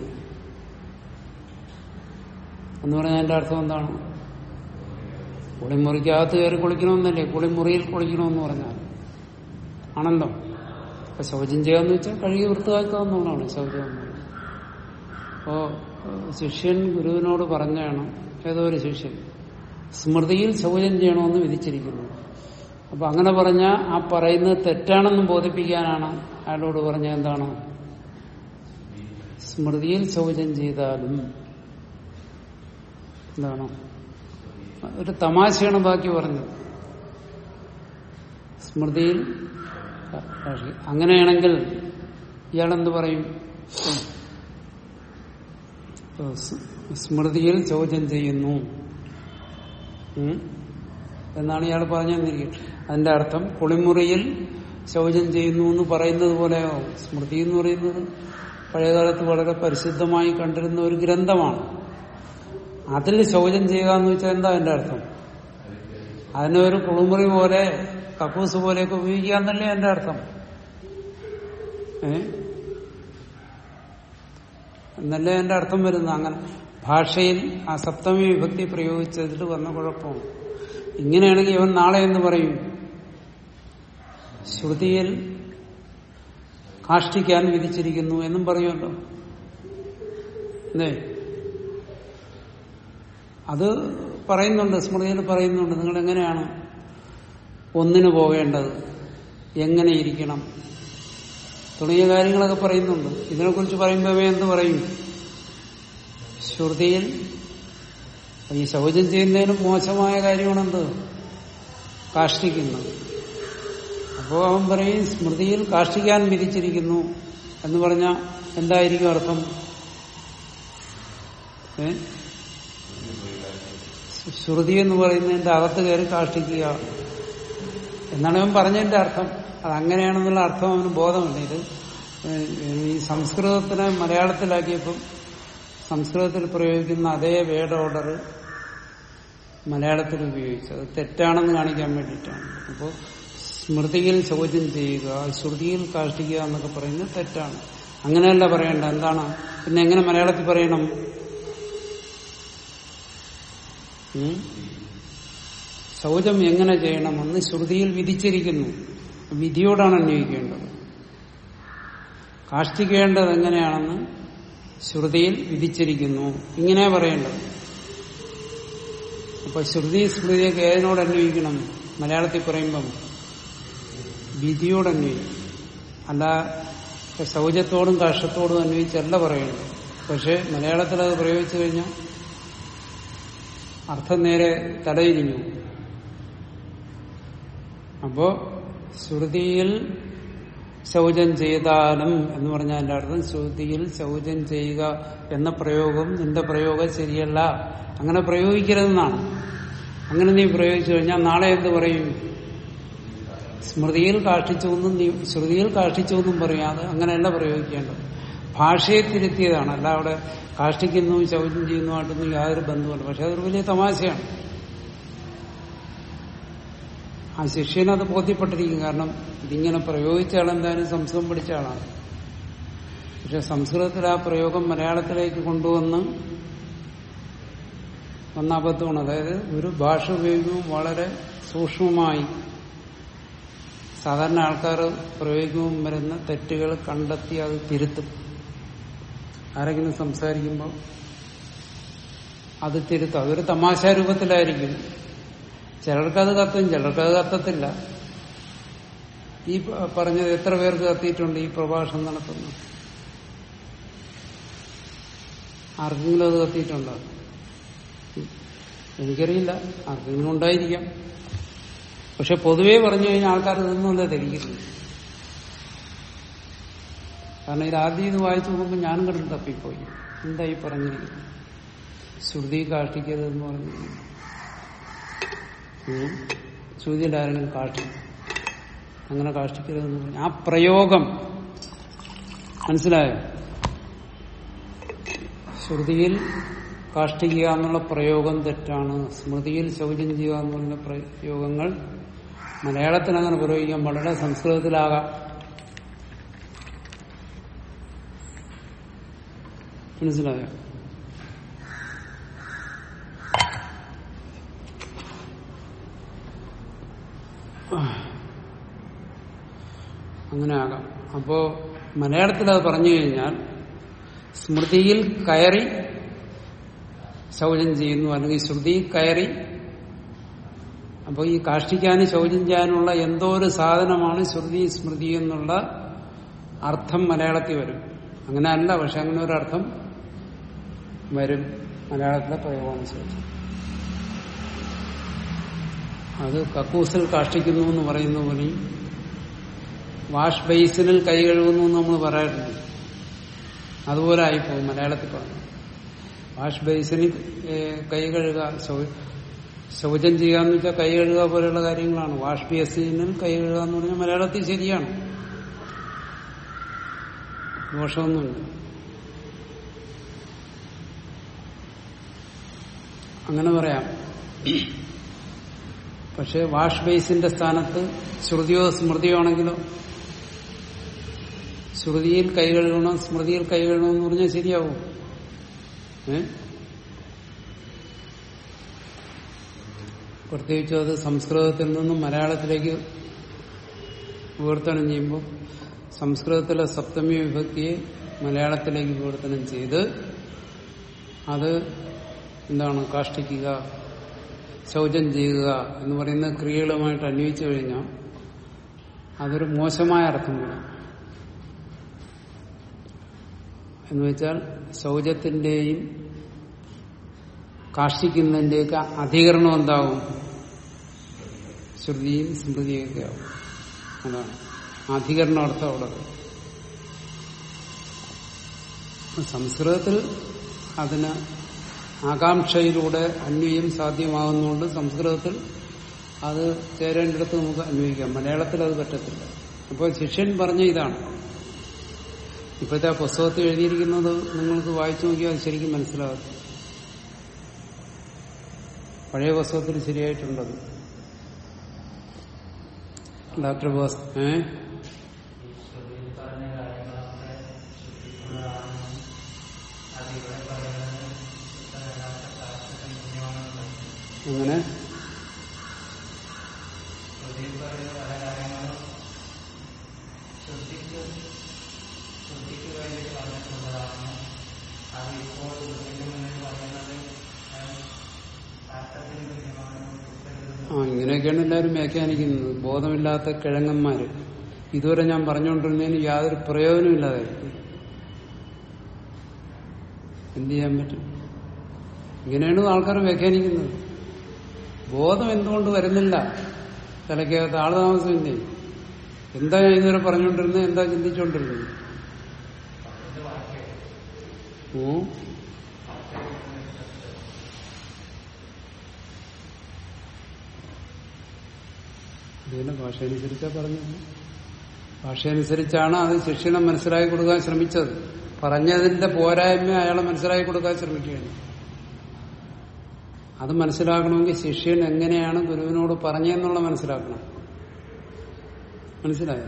എന്ന് പറഞ്ഞാൽ അതിന്റെ അർത്ഥം എന്താണ് കുളിമുറിക്കകത്ത് കയറി കുളിക്കണമെന്നല്ലേ കുളിമുറിയിൽ കുളിക്കണമെന്ന് പറഞ്ഞാൽ ആണല്ലോ അപ്പൊ ശൗചം ചെയ്യാന്ന് വെച്ചാൽ കഴുകി വൃത്തിയാക്കാവുന്നതാണ് ശൗചം എന്ന് പറയുന്നത് അപ്പോ ഏഹ്, ശിഷ്യൻ ഗുരുവിനോട് പറഞ്ഞാണ് ഏതോ ഒരു ശിഷ്യൻ സ്മൃതിയിൽ ശൗചം ചെയ്യണമെന്ന് വിധിച്ചിരിക്കുന്നു അപ്പൊ അങ്ങനെ പറഞ്ഞ ആ പറയുന്നത് തെറ്റാണെന്ന് ബോധിപ്പിക്കാനാണ് അയാളോട് പറഞ്ഞ എന്താണ് സ്മൃതിയിൽ ശൗചം ചെയ്താലും എന്താണ് ഒരു തമാശയാണ് ബാക്കി പറഞ്ഞത് സ്മൃതിയിൽ അങ്ങനെയാണെങ്കിൽ ഇയാളെന്ത് പറയും സ്- സ്മൃതിയിൽ ശൗചം ചെയ്യുന്നു ഉം? എന്നാണ് ഇയാൾ പറഞ്ഞു തന്നിരിക്കുന്നത് അതിന്റെ അർത്ഥം കുളിമുറിയിൽ ശൗചം ചെയ്യുന്നു എന്ന് പറയുന്നത് പോലെയാവും സ്മൃതി എന്ന് പറയുന്നത് പഴയകാലത്ത് വളരെ പരിശുദ്ധമായി കണ്ടിരുന്ന ഒരു ഗ്രന്ഥമാണ് അതിൽ ശൗചം ചെയ്യുക എന്ന് വെച്ചാൽ എന്താ അതിന്റെ അർത്ഥം അതിനെ ഒരു കുളിമുറി പോലെ കക്കൂസ് പോലെയൊക്കെ ഉപയോഗിക്കാന്നല്ലേ എന്റെ അർത്ഥം ഏ എന്നല്ലേ എന്റെ അർത്ഥം വരുന്നത് അങ്ങനെ ഭാഷയിൽ ആ സപ്തമി വിഭക്തി പ്രയോഗിച്ചതിൽ വന്ന കുഴപ്പമാണ് ഇങ്ങനെയാണെങ്കിൽ ഇവൻ നാളെ എന്ന് പറയും ശ്രുതിയിൽ കാഷ്ടിക്കാൻ വിധിച്ചിരിക്കുന്നു എന്നും പറയുമല്ലോ അല്ലേ അത് പറയുന്നുണ്ട് സ്മൃതിയിൽ പറയുന്നുണ്ട് നിങ്ങൾ എങ്ങനെയാണ് ഒന്നിനു പോകേണ്ടത് എങ്ങനെ ഇരിക്കണം തുടങ്ങിയ കാര്യങ്ങളൊക്കെ പറയുന്നുണ്ട് ഇതിനെക്കുറിച്ച് പറയുമ്പോൾ എന്ത് പറയും ശ്രുതിയിൽ ഈ ശൗചം ചെയ്യുന്നതിന് മോശമായ കാര്യമാണെന്ത് കാഷ്ടിക്കുന്നത് അപ്പോൾ അവൻ പറയും സ്മൃതിയിൽ കാഷ്ടിക്കാൻ വിധിച്ചിരിക്കുന്നു എന്ന് പറഞ്ഞാൽ എന്തായിരിക്കും അർത്ഥം ഏ ശ്രുതി എന്ന് പറയുന്നതിന്റെ അകത്ത് കയറി കാഷ്ടിക്കുക എന്നാണ് അവൻ പറഞ്ഞതിന്റെ അർത്ഥം അത് അങ്ങനെയാണെന്നുള്ള അർത്ഥം അവന് ബോധമില്ല ഇത് ഏഹ്, ഈ സംസ്കൃതത്തിനെ മലയാളത്തിലാക്കിയപ്പം സംസ്കൃതത്തിൽ പ്രയോഗിക്കുന്ന അതേ വേഡ് ഓർഡർ മലയാളത്തിൽ ഉപയോഗിച്ചു അത് തെറ്റാണെന്ന് കാണിക്കാൻ വേണ്ടിയിട്ടാണ് അപ്പോൾ സ്മൃതിയിൽ ചോദ്യം ചെയ്യുക ശ്രുതിയിൽ കാഷ്ടിക്കുക എന്നൊക്കെ പറയുന്നത് തെറ്റാണ് അങ്ങനെയല്ല പറയേണ്ട എന്താണ് പിന്നെ എങ്ങനെ മലയാളത്തിൽ പറയണം ഉം? ശൗചം എങ്ങനെ ചെയ്യണമെന്ന് ശ്രുതിയിൽ വിധിച്ചിരിക്കുന്നു വിധിയോടാണ് അന്വയിക്കേണ്ടത് കാഷ്ടിക്കേണ്ടത് എങ്ങനെയാണെന്ന് ശ്രുതിയിൽ വിധിച്ചിരിക്കുന്നു ഇങ്ങനെ പറയേണ്ടത് അപ്പൊ ശ്രുതി സ്മൃതിയൊക്കെ ഏതിനോട് അന്വയിക്കണം മലയാളത്തിൽ പറയുമ്പം വിധിയോട് അന്വയിക്കും അല്ല ശൗചത്തോടും കാഷ്ടത്തോടും അന്വയിച്ചല്ല പറയേണ്ടത് പക്ഷെ മലയാളത്തിൽ അത് പ്രയോഗിച്ചു കഴിഞ്ഞാൽ അർത്ഥം നേരെ തലയിരിഞ്ഞു അപ്പോ ശ്രുതിയിൽ ശൗചം ചെയ്താലും എന്ന് പറഞ്ഞാൽ എന്റെ അർത്ഥം ശ്രുതിയിൽ ശൗചം ചെയ്യുക എന്ന പ്രയോഗം നിന്റെ പ്രയോഗം ശരിയല്ല അങ്ങനെ പ്രയോഗിക്കരുതെന്നാണ് അങ്ങനെ നീ പ്രയോഗിച്ചു കഴിഞ്ഞാൽ നാളെ എന്ത് പറയും സ്മൃതിയിൽ കാഷ്ടിച്ചു എന്നും നീ ശ്രുതിയിൽ കാഷ്ടിച്ചു എന്നും പറയാതെ അങ്ങനെയല്ല പ്രയോഗിക്കേണ്ടത് ഭാഷയെ തിരുത്തിയതാണ് അല്ല അവിടെ കാഷ്ടിക്കുന്നു ശൗചം ചെയ്യുന്നതുമായിട്ടൊന്നും യാതൊരു ബന്ധവുമില്ല പക്ഷെ അതൊരു വലിയ തമാശയാണ് ആ ശിഷ്യനത് ബോധ്യപ്പെട്ടിരിക്കും കാരണം ഇതിങ്ങനെ പ്രയോഗിച്ച ആളെന്തായാലും സംസ്കൃതം പഠിച്ച ആളാണ് പക്ഷെ സംസ്കൃതത്തിൽ ആ പ്രയോഗം മലയാളത്തിലേക്ക് കൊണ്ടുവന്ന് വന്ന അബദ്ധമാണ് അതായത് ഒരു ഭാഷ ഉപയോഗിക്കുമ്പോൾ വളരെ സൂക്ഷ്മമായി സാധാരണ ആൾക്കാർ പ്രയോഗിക്കുമ്പോൾ വരുന്ന തെറ്റുകൾ കണ്ടെത്തി അത് തിരുത്തും ആരെങ്കിലും സംസാരിക്കുമ്പോൾ അത് തിരുത്തും അതൊരു തമാശ രൂപത്തിലായിരിക്കും ചിലർക്കത് കത്തും ചിലർക്കത് കത്തത്തില്ല ഈ പ- പറഞ്ഞത് എത്ര പേർക്ക് കത്തിയിട്ടുണ്ട് ഈ പ്രഭാഷണം നടത്തുന്നു ആർക്കെങ്കിലും അത് കത്തിയിട്ടുണ്ടോ എനിക്കറിയില്ല ആർക്കെങ്കിലും ഉണ്ടായിരിക്കാം പക്ഷെ പൊതുവേ പറഞ്ഞു കഴിഞ്ഞാൽ ആൾക്കാർ ഇതൊന്നുമല്ല ധരിക്കുന്നു കാരണം ഇത് ആദ്യം ഇത് വായിച്ചു നോക്കുമ്പോൾ ഞാനും കിടന്ന് തപ്പിപ്പോയി എന്തായി പറഞ്ഞിരിക്കുന്നു ശ്രുതി കാഷ്ടിക്കരുതെന്ന് പറഞ്ഞിരിക്കുന്നു ഉം. ശ്രുതിയിൽ ആരെങ്കിലും കാഷ്ടിക്കും അങ്ങനെ കാഷ്ടിക്കരുതെന്ന് പറഞ്ഞു ആ പ്രയോഗം മനസ്സിലായോ ശ്രുതിയിൽ കാഷ്ടിക്കുക എന്നുള്ള പ്രയോഗം തെറ്റാണ് സ്മൃതിയിൽ ശൗചം ചെയ്യുക എന്നുള്ള പ്രയോഗങ്ങൾ മലയാളത്തിൽ അങ്ങനെ പ്രയോഗിക്കാൻ വളരെ സംസ്കൃതത്തിലാകാം മനസ്സിലായോ അങ്ങനെ ആകാം അപ്പോ മലയാളത്തിൽ അത് പറഞ്ഞു കഴിഞ്ഞാൽ സ്മൃതിയിൽ കയറി ശൗചം ചെയ്യുന്നു അല്ലെങ്കിൽ ശ്രുതി കയറി അപ്പോൾ ഈ കാഷ്ടിക്കാനും ശൗചം ചെയ്യാനുള്ള എന്തോ ഒരു സാധനമാണ് ശ്രുതി സ്മൃതി എന്നുള്ള അർത്ഥം മലയാളത്തിൽ വരും അങ്ങനെ അല്ല പക്ഷെ അങ്ങനെ ഒരു അർത്ഥം വരും മലയാളത്തിലെ പ്രയോഗമനുസരിച്ച് അത് കക്കൂസിൽ കാഷ്ടിക്കുന്നു എന്ന് പറയുന്ന പോലെയും വാഷ് ബേസിനിൽ കൈ കഴുകുന്നു എന്ന് നമ്മൾ പറയാറുണ്ട് അതുപോലെ ആയിപ്പോകും മലയാളത്തിൽ പറഞ്ഞു വാഷ് ബേസിനിൽ ഏഹ്, കൈ കഴുകുക ശൗ- ശൗചം ചെയ്യുക എന്ന് വെച്ചാൽ കൈ കഴുകുക പോലെയുള്ള കാര്യങ്ങളാണ് വാഷ് ബേസിനിൽ കൈ കഴുകുക എന്ന് പറഞ്ഞാൽ മലയാളത്തിൽ ശരിയാണ് ദോഷമൊന്നുമില്ല അങ്ങനെ പറയാം പക്ഷെ വാഷ് ബേസിന്റെ സ്ഥാനത്ത് ശ്രുതിയോ സ്മൃതിയോ ആണെങ്കിലോ ശ്രുതിയിൽ കൈ കഴുകണോ സ്മൃതിയിൽ കൈ കഴുകണോ എന്ന് പറഞ്ഞാൽ ശരിയാവും ഏ പ്രത്യേകിച്ചും അത് സംസ്കൃതത്തിൽ നിന്നും മലയാളത്തിലേക്ക് വിവർത്തനം ചെയ്യുമ്പോൾ സംസ്കൃതത്തിലെ സപ്തമി വിഭക്തിയെ മലയാളത്തിലേക്ക് വിവർത്തനം ചെയ്ത് അത് എന്താണ് കാഷ്ടിക്കുക ശൗചം ചെയ്യുക എന്ന് പറയുന്ന ക്രിയകളുമായിട്ട് അന്വയിച്ചു കഴിഞ്ഞാൽ അതൊരു മോശമായ അർത്ഥം വരും എന്ന് വെച്ചാൽ ശൗചത്തിന്റെയും കാഷ്ടിക്കുന്നതിന്റെയൊക്കെ അധികരണം എന്താവും ശ്രുതിയും സ്മൃതിയൊക്കെ ആവും അതാണ് അധികരണ അർത്ഥം അവിടെ വരും. സംസ്കൃതത്തിൽ അതിന് ആകാംക്ഷയിലൂടെ അന്വയം സാധ്യമാകുന്നതുകൊണ്ട് സംസ്കൃതത്തിൽ അത് ചേരേണ്ടിടത്ത് നമുക്ക് അന്വയിക്കാം മലയാളത്തിൽ അത് പറ്റത്തില്ല അപ്പോൾ ശിഷ്യൻ പറഞ്ഞ ഇതാണ് ഇപ്പോഴത്തെ ആ പുസ്തകത്തിൽ എഴുതിയിരിക്കുന്നത് നിങ്ങൾക്ക് വായിച്ചു നോക്കിയാൽ അത് ശരിക്കും മനസ്സിലാകും പഴയ പുസ്തകത്തിൽ ശരിയായിട്ടുണ്ടത് ഡോക്ടർ ബോസ് ഏ അങ്ങനെ ആ ഇങ്ങനെയൊക്കെയാണ് എല്ലാവരും വ്യാഖ്യാനിക്കുന്നത് ബോധമില്ലാത്ത കിഴങ്ങന്മാര് ഇതുവരെ ഞാൻ പറഞ്ഞുകൊണ്ടിരുന്നതിന് യാതൊരു പ്രയോജനമില്ലാതായി എന്ത് ചെയ്യാൻ പറ്റും ഇങ്ങനെയാണ് ആൾക്കാർ വ്യാഖ്യാനിക്കുന്നത് ബോധം എന്തുകൊണ്ട് വരുന്നില്ല തലയ്ക്കകത്ത് ആള് താമസമില്ലേ എന്താ ഞാൻ ഇതുവരെ പറഞ്ഞുകൊണ്ടിരുന്നത് എന്താ ചിന്തിച്ചുകൊണ്ടിരുന്നത് ഓ ഇതിന്റെ ഭാഷ അനുസരിച്ചാ പറഞ്ഞത് ഭാഷ അനുസരിച്ചാണ് അത് ശിക്ഷണം മനസ്സിലാക്കി കൊടുക്കാൻ ശ്രമിച്ചത് പറഞ്ഞതിന്റെ പോരായ്മ അയാളെ മനസ്സിലാക്കി കൊടുക്കാൻ ശ്രമിക്കുകയാണ് അത് മനസ്സിലാക്കണമെങ്കിൽ ശിഷ്യൻ എങ്ങനെയാണ് ഗുരുവിനോട് പറഞ്ഞെന്നുള്ള മനസ്സിലാക്കണം മനസ്സിലായോ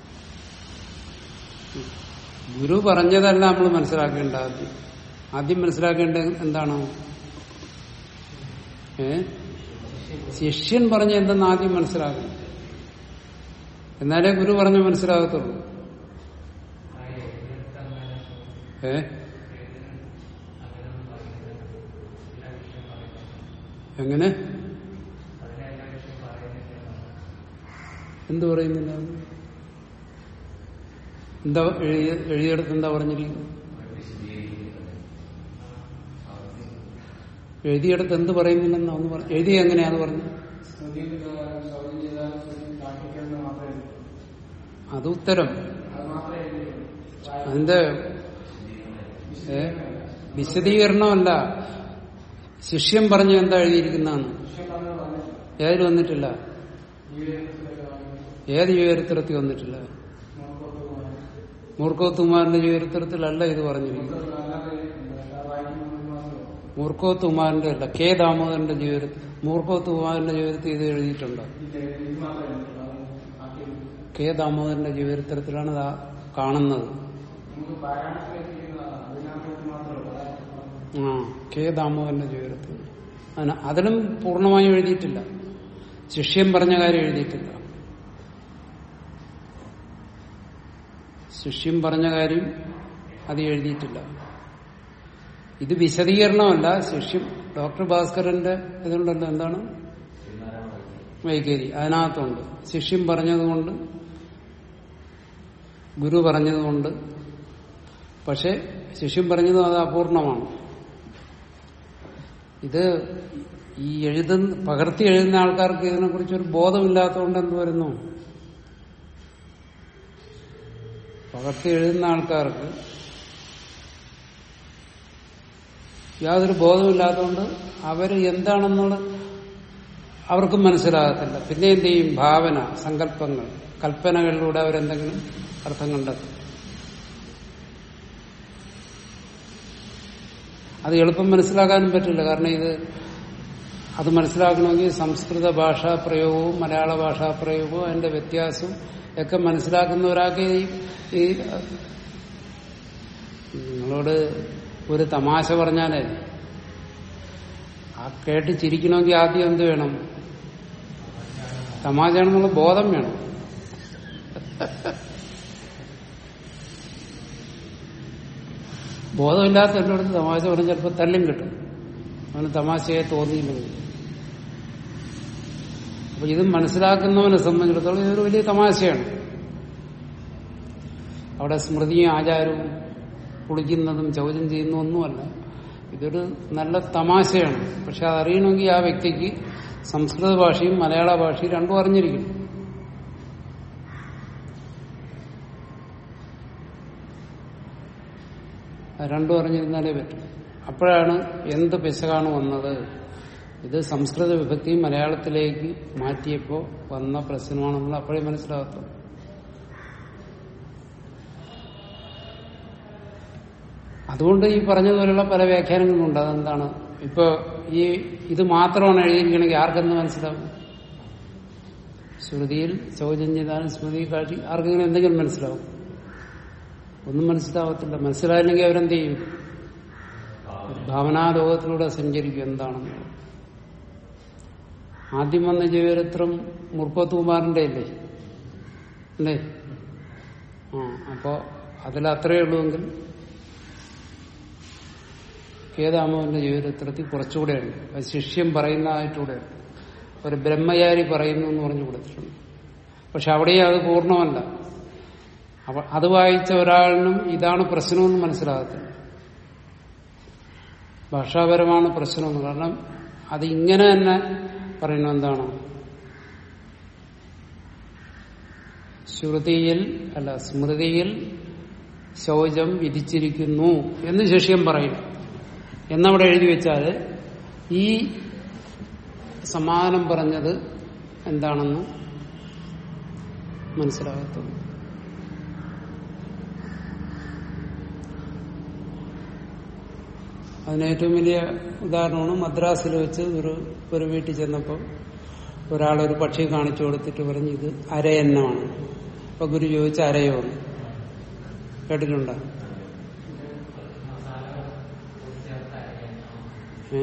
ഗുരു പറഞ്ഞതല്ല നമ്മൾ മനസ്സിലാക്കേണ്ട ആദ്യം ആദ്യം മനസ്സിലാക്കേണ്ടത് എന്താണ് ഏ ശിഷ്യൻ പറഞ്ഞ എന്തെന്ന് ആദ്യം മനസ്സിലാക്കണം എന്നാലേ ഗുരു പറഞ്ഞ് മനസ്സിലാകത്തുള്ളൂ ഏ എങ്ങനെ എന്തു പറയുന്നില്ല എന്താ എഴുതിയ എഴുതിയെടുത്ത് എന്താ പറഞ്ഞിരിക്കുന്നത് എഴുതിയെടുത്ത് എന്ത് പറയുന്നില്ലെന്നാ ഒന്ന് പറഞ്ഞു എഴുതി എങ്ങനെയാന്ന് പറഞ്ഞു സ്മൃതിയിൽ ശൗചം ചെയ്താൽ കാട്ടിക്കണം മാത്രമേ അത് ഉത്തരം അത് മാത്രമേ എഴുതിയുള്ളൂ അതിന്റെ ഏ വിശദീകരണമല്ല ശിഷ്യം പറഞ്ഞ എന്താ എഴുതിയിരിക്കുന്നതാണ് ഏതിൽ വന്നിട്ടില്ല ഏത് ജീവചരിത്രത്തിൽ വന്നിട്ടില്ല മൂർഖോത്തുമാരന്റെ ജീവചരിത്രത്തിലല്ല ഇത് പറഞ്ഞിരിക്കുന്നത് മൂർഖോത്തുമാരന്റെ അല്ല കെ ദാമോദരന്റെ ജീവിതത്തിൽ മൂർഖോത്തുമാരന്റെ ജീവിതത്തിൽ ഇത് എഴുതിയിട്ടുണ്ടോ കെ ദാമോദരന്റെ ജീവചരിത്രത്തിലാണ് ഇത് കാണുന്നത് ആ കെ ദാമോദരന്റെ ജീവിതത്തിൽ അതിന് അതിലും പൂർണ്ണമായും എഴുതിയിട്ടില്ല ശിഷ്യം പറഞ്ഞ കാര്യം എഴുതിയിട്ടില്ല ശിഷ്യം പറഞ്ഞ കാര്യം അത് എഴുതിയിട്ടില്ല ഇത് വിശദീകരണമല്ല ശിഷ്യം ഡോക്ടർ ഭാസ്കരന്റെ ഇതുണ്ടല്ലോ എന്താണ് വൈകേരി അതിനകത്തുണ്ട് ശിഷ്യം പറഞ്ഞതുകൊണ്ട് ഗുരു പറഞ്ഞതുകൊണ്ട് പക്ഷെ ശിഷ്യം പറഞ്ഞതും അത് അപൂർണമാണ് ഇത് ഈ എഴുതുന്ന പകർത്തി എഴുതുന്ന ആൾക്കാർക്ക് ഇതിനെക്കുറിച്ച് ഒരു ബോധമില്ലാത്തതുകൊണ്ട് എന്ത് വരുന്നു പകർത്തി എഴുതുന്ന ആൾക്കാർക്ക് യാതൊരു ബോധമില്ലാത്തതുകൊണ്ട് അവർ എന്താണെന്നുള്ളത് അവർക്കും മനസ്സിലാകത്തില്ല പിന്നെ എന്ത് ചെയ്യും ഭാവന സങ്കല്പങ്ങൾ കൽപ്പനകളിലൂടെ അവരെന്തെങ്കിലും അർത്ഥം കണ്ടെത്തും അത് എളുപ്പം മനസ്സിലാക്കാനും പറ്റില്ല കാരണം ഇത് അത് മനസ്സിലാക്കണമെങ്കിൽ സംസ്കൃത ഭാഷാ പ്രയോഗവും മലയാള ഭാഷാ പ്രയോഗവും അതിന്റെ വ്യത്യാസവും ഒക്കെ മനസ്സിലാക്കുന്ന ഒരാൾക്ക് ഈ ഈ നിങ്ങളോട് ഒരു തമാശ പറഞ്ഞാലേ ആ കേട്ട് ചിരിക്കണമെങ്കിൽ ആദ്യം എന്ത് വേണം തമാശയാണെന്നുള്ള ബോധം വേണം ബോധമില്ലാത്ത എന്നോട് തമാശ പറഞ്ഞ ചിലപ്പോൾ തല്ലും കിട്ടും അവന് തമാശയെ തോന്നിയില്ലെങ്കിൽ അപ്പൊ ഇത് മനസ്സിലാക്കുന്നവനെ സംബന്ധിച്ചിടത്തോളം ഇതൊരു വലിയ തമാശയാണ് അവിടെ സ്മൃതിയും ആചാരവും കുളിക്കുന്നതും ചൗചം ചെയ്യുന്നതും ഒന്നുമല്ല ഇതൊരു നല്ല തമാശയാണ് പക്ഷെ അതറിയണമെങ്കിൽ ആ വ്യക്തിക്ക് സംസ്കൃത ഭാഷയും മലയാള ഭാഷയും രണ്ടും അറിഞ്ഞിരിക്കും അത് രണ്ടും അറിഞ്ഞിരുന്നാലേ പറ്റും അപ്പോഴാണ് എന്ത് പിശകാണ് വന്നത് ഇത് സംസ്കൃത വിഭക്തി മലയാളത്തിലേക്ക് മാറ്റിയപ്പോൾ വന്ന പ്രശ്നമാണെന്നുള്ള അപ്പോഴേ മനസ്സിലാകത്തുള്ളൂ അതുകൊണ്ട് ഈ പറഞ്ഞതുപോലുള്ള പല വ്യാഖ്യാനങ്ങളുണ്ട് അതെന്താണ് ഇപ്പൊ ഈ ഇത് മാത്രമാണ് എഴുതിയിരിക്കണമെങ്കിൽ ആർക്കെന്ന് മനസ്സിലാവും ശ്രുതിയിൽ ചൗജന്യദാനം സ്മൃതി കാട്ടി ആർക്കെങ്കിലും എന്തെങ്കിലും മനസ്സിലാവും ഒന്നും മനസ്സിലാവത്തില്ല മനസ്സിലായില്ലെങ്കിൽ അവരെന്ത് ചെയ്യും ഒരു ഭാവനാലോകത്തിലൂടെ സഞ്ചരിക്കും എന്താണെന്ന് ആദ്യം വന്ന ജീവചരിത്രം മുർക്കോത്തുകുമാറിന്റെ അല്ലേ അല്ലേ ആ അപ്പോ അതിലത്രയേ ഉള്ളൂവെങ്കിൽ കേദാമോന്റെ ജീവിതത്തിൽ കുറച്ചുകൂടെയുണ്ട് അത് ശിഷ്യം പറയുന്നതായിട്ടൂടെയുണ്ട് ഒരു ബ്രഹ്മചാരി പറയുന്നു എന്ന് പറഞ്ഞു കൊടുത്തിട്ടുണ്ട് പക്ഷെ അവിടെയും അത് പൂർണ്ണമല്ല അപ്പൊ അത് വായിച്ച ഒരാളിനും ഇതാണ് പ്രശ്നമെന്ന് മനസ്സിലാകത്തില്ല ഭാഷാപരമാണ് പ്രശ്നമെന്ന് കാരണം അത് ഇങ്ങനെ തന്നെ പറയുന്നത് എന്താണ് ശ്രുതിയിൽ അല്ല സ്മൃതിയിൽ ശൗചം വിധിച്ചിരിക്കുന്നു എന്ന് ശിഷ്യം പറയും എന്നവിടെ എഴുതി വെച്ചാൽ ഈ സമാധാനം പറഞ്ഞത് എന്താണെന്ന് മനസ്സിലാകത്തുള്ളൂ അതിന് ഏറ്റവും വലിയ ഉദാഹരണമാണ് മദ്രാസിൽ വെച്ച് ഒരു ഒരു വീട്ടിൽ ചെന്നപ്പോൾ ഒരാളൊരു പക്ഷി കാണിച്ചു കൊടുത്തിട്ട് പറഞ്ഞു ഇത് അരയന്നമാണ് അപ്പൊ ഗുരു ചോദിച്ച അരയോ എന്ന്. കേട്ടിട്ടുണ്ടോ ഏ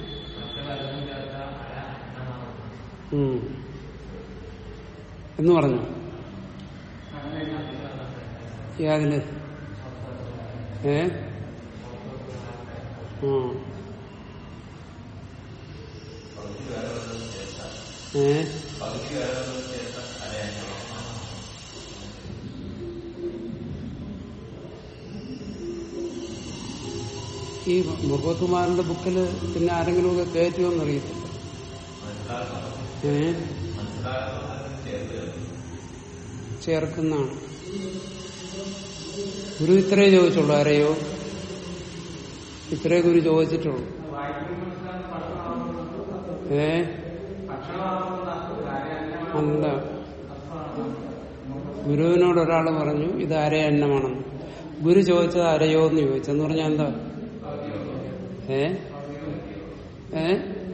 ഉം. എന്ന് പറഞ്ഞു യാതില് ഏ ആ ഏ ഈ മുഖത്തുമാരന്റെ ബുക്കില് പിന്നെ ആരെങ്കിലുമൊക്കെ കയറ്റുമെന്ന് അറിയത്തില്ല ഏ ചേർക്കുന്നതാണ് ഗുരു ഇത്രേ ചോദിച്ചുള്ളൂ ആരെയോ ഇത്രേ ഗുരു ചോദിച്ചിട്ടുള്ളൂ ഏ അല്ല ഗുരുവിനോട് ഒരാൾ പറഞ്ഞു ഇത് അര എണ്ണമാണെന്ന് ഗുരു ചോദിച്ചത് അരയോ എന്ന് ചോദിച്ചെന്ന് പറഞ്ഞാൽ എന്താ ഏ ഏ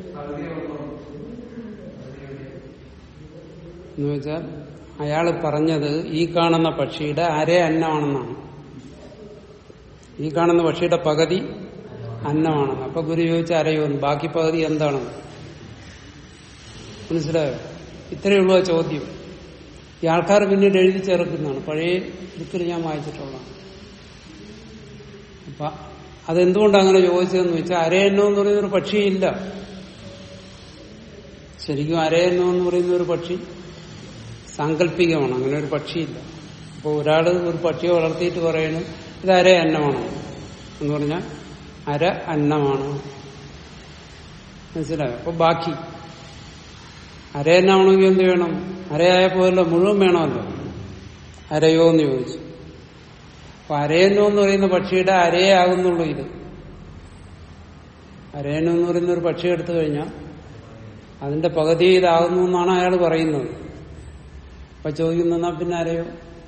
എന്ന് വെച്ചാൽ അയാൾ പറഞ്ഞത് ഈ കാണുന്ന പക്ഷിയുടെ അര അന്നമാണെന്നാണ് ഈ കാണുന്ന പക്ഷിയുടെ പകുതി അന്നമാണെന്ന് അപ്പൊ ഗുരു ചോദിച്ച അരയോന്ന് ബാക്കി പകുതി എന്താണെന്ന് മനസ്സിലായോ ഇത്രയേ ഉള്ളൂ ആ ചോദ്യം ഈ ആൾക്കാർ പിന്നീട് എഴുതി ചേർക്കുന്നതാണ് പഴയ ബുക്കിൽ ഞാൻ വായിച്ചിട്ടുള്ളതാണ് അപ്പൊ അതെന്തുകൊണ്ട് അങ്ങനെ ചോദിച്ചതെന്ന് വെച്ചാൽ അരയന്നോ എന്ന് പറയുന്ന ഒരു പക്ഷിയില്ല ശരിക്കും അരയന്നോ എന്ന് പറയുന്ന ഒരു പക്ഷി സാങ്കല്പികമാണ് അങ്ങനെ ഒരു പക്ഷിയില്ല അപ്പോൾ ഒരാൾ ഒരു പക്ഷിയെ വളർത്തിയിട്ട് പറയണു ഇത് അര അന്നമാണ് എന്ന് പറഞ്ഞാൽ അര അന്നമാണ് മനസ്സിലായോ അപ്പൊ ബാക്കി അര എന്നാവണമെങ്കിൽ എന്ത് വേണം അരയായപ്പോഴല്ലോ മുഴുവൻ വേണമല്ലോ അരയോ എന്ന് ചോദിച്ചു അപ്പൊ അരയന്നോ എന്ന് പറയുന്ന പക്ഷിയുടെ അരയേ ആകുന്നുള്ളൂ ഇത് അരയന്നോ എന്ന് പറയുന്ന ഒരു പക്ഷി എടുത്തു കഴിഞ്ഞാൽ അതിന്റെ പകുതി ഇതാകുന്നു എന്നാണ് അയാൾ പറയുന്നത് അപ്പൊ ചോദിക്കുന്ന പിന്നെ അരയോ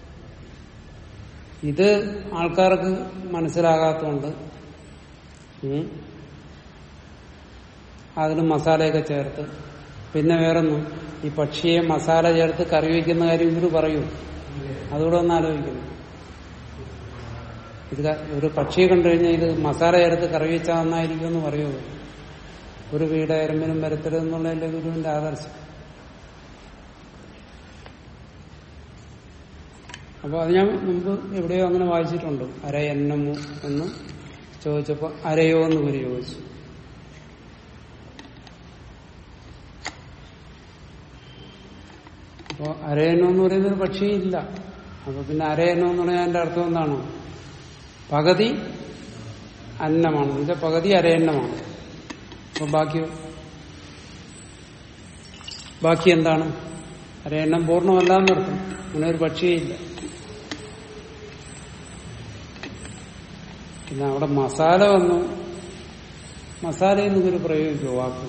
ഇത് ആൾക്കാർക്ക് മനസ്സിലാകാത്തതുകൊണ്ട് ഉം, അതിന് മസാലയൊക്കെ ചേർത്ത് പിന്നെ വേറൊന്നും ഈ പക്ഷിയെ മസാല ചേർത്ത് കറി വയ്ക്കുന്ന കാര്യം ഇവര് പറയൂ അതുകൂടെ ഒന്ന് ആലോചിക്കുന്നു ഇത് ക- ഒരു പക്ഷിയെ കണ്ടു കഴിഞ്ഞാൽ ഇത് മസാല ചേർത്ത് കറി വെച്ചാൽ നന്നായിരിക്കും എന്ന് പറയുമോ ഒരു വീട് എരമ്പിനും വരത്തരുതെന്നുള്ളതല്ലേ ഗുരുവിന്റെ ആദർശം അപ്പൊ അത് ഞാൻ മുമ്പ് എവിടെയോ അങ്ങനെ വായിച്ചിട്ടുണ്ട് അര എന്നമോ എന്ന് ചോദിച്ചപ്പോ അരയോ എന്ന് ഗുരു ചോദിച്ചു അപ്പോ അരയന്നോ എന്ന് പറയുന്ന ഒരു പക്ഷിയില്ല അപ്പൊ പിന്നെ അരയന്നോ എന്ന് പറഞ്ഞാൽ അതിന്റെ അർത്ഥം എന്താണ് പകുതി അന്നമാണ് എന്ന് വെച്ചാൽ പകുതി അരയന്നമാണ് അപ്പൊ ബാക്കി ബാക്കി എന്താണ് അരയന്നം പൂർണ്ണമല്ല എന്നർത്ഥം അങ്ങനെ ഒരു പക്ഷിയില്ല പിന്നെ അവിടെ മസാല വന്നു മസാല എന്ന് ഒരു പ്രയോഗിക്കുമോ വാക്ക്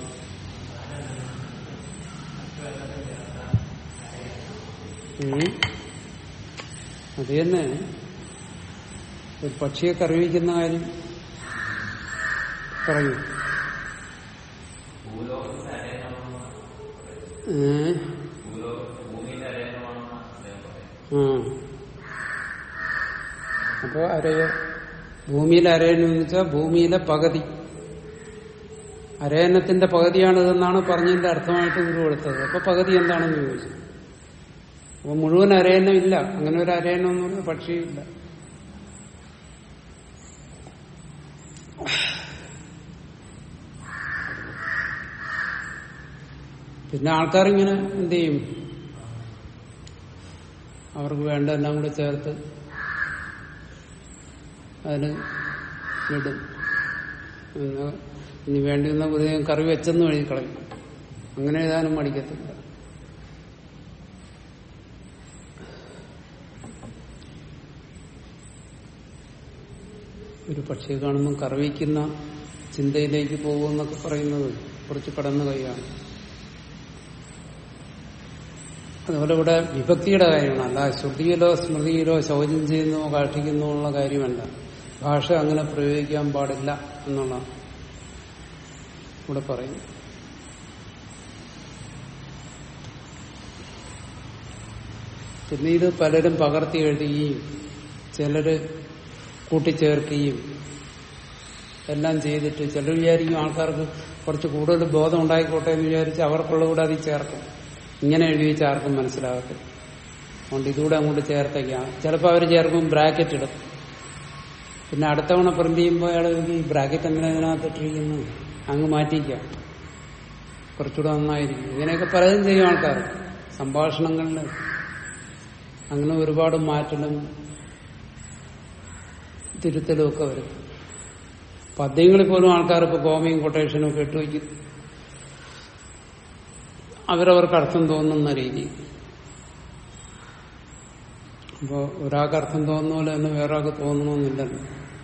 ഉം. അത് തന്നെ ഒരു പക്ഷിയെ കറിവിക്കുന്ന കാര്യം പറഞ്ഞു ഏ? ആ അപ്പൊ അരയോ ഭൂമിയിൽ അരയണെന്ന് വെച്ചാൽ ഭൂമിയിലെ പകുതി അരയന്നത്തിന്റെ പകുതിയാണിതെന്നാണ് പറഞ്ഞതിന്റെ അർത്ഥമായിട്ട് ഗുരു കൊടുത്തത് അപ്പൊ പകുതി എന്താണെന്ന് ചോദിച്ചു അപ്പൊ മുഴുവൻ അരയന്നം ഇല്ല അങ്ങനെ ഒരു അരയന്നം എന്ന് പറഞ്ഞ പക്ഷിയില്ല പിന്നെ ആൾക്കാരിങ്ങനെ എന്ത് ചെയ്യും അവർക്ക് വേണ്ട എല്ലാം കൂടി ചേർത്ത് അതിന് വിടും പിന്നെ ഇനി വേണ്ടി വന്ന പുതിയ കറി വെച്ചെന്ന് എഴുതി കളയും അങ്ങനെ എഴുതാനും മടിക്കത്തില്ല ഒരു പക്ഷിയെ കാണുമ്പോൾ കറവിക്കുന്ന ചിന്തയിലേക്ക് പോകുമെന്നൊക്കെ പറയുന്നത് കുറച്ച് കടന്നു കൈയാണ് അതുപോലെ ഇവിടെ വിഭക്തിയുടെ കാര്യമാണ് അല്ല ശ്രുതിയിലോ സ്മൃതിയിലോ ശൗചം ചെയ്യുന്നോ കാഷ്ടിക്കുന്നോ ഉള്ള കാര്യമല്ല ഭാഷ അങ്ങനെ പ്രയോഗിക്കാൻ പാടില്ല എന്നുള്ളതാണ് ഇവിടെ പറയുന്നു പിന്നെ ഇത് പലരും പകർത്തി എഴുതുകയും ചിലര് കൂട്ടിച്ചേർക്കുകയും എല്ലാം ചെയ്തിട്ട് ചിലർ വിചാരിക്കും ആൾക്കാർക്ക് കുറച്ച് കൂടുതൽ ബോധം ഉണ്ടായിക്കോട്ടെ എന്ന് വിചാരിച്ച് അവർക്കുള്ള കൂടെ അതിൽ ചേർക്കും ഇങ്ങനെ എഴുതി വെച്ച് ആർക്കും മനസ്സിലാകത്തില്ല അതുകൊണ്ട് ഇതുകൂടെ അങ്ങോട്ട് ചേർത്തേക്കാം ചിലപ്പോൾ അവർ ചേർക്കും ബ്രാക്കറ്റ് ഇടും പിന്നെ അടുത്ത തവണ പ്രിന്റ് ചെയ്യുമ്പോൾ അയാൾ ഈ ബ്രാക്കറ്റ് എങ്ങനെ ഇതിനകത്ത് ഇട്ടിരിക്കുന്നു അങ്ങ് മാറ്റിക്കാം കുറച്ചുകൂടെ നന്നായിരിക്കും ഇങ്ങനെയൊക്കെ പലതും ചെയ്യും ആൾക്കാർ സംഭാഷണങ്ങളിൽ അങ്ങനെ ഒരുപാട് മാറ്റലും തിരുത്തലും ഒക്കെ വരും പദ്യങ്ങളിൽ പോലും ആൾക്കാർ ഇപ്പോൾ കോമയും കൊട്ടേഷനും ഒക്കെ ഇട്ട് വയ്ക്കും അവരവർക്ക് അർത്ഥം തോന്നുന്ന രീതി അപ്പോ ഒരാൾക്ക് അർത്ഥം തോന്നുന്ന പോലെ തന്നെ വേറെ ആൾക്ക് തോന്നണമെന്നില്ലല്ലോ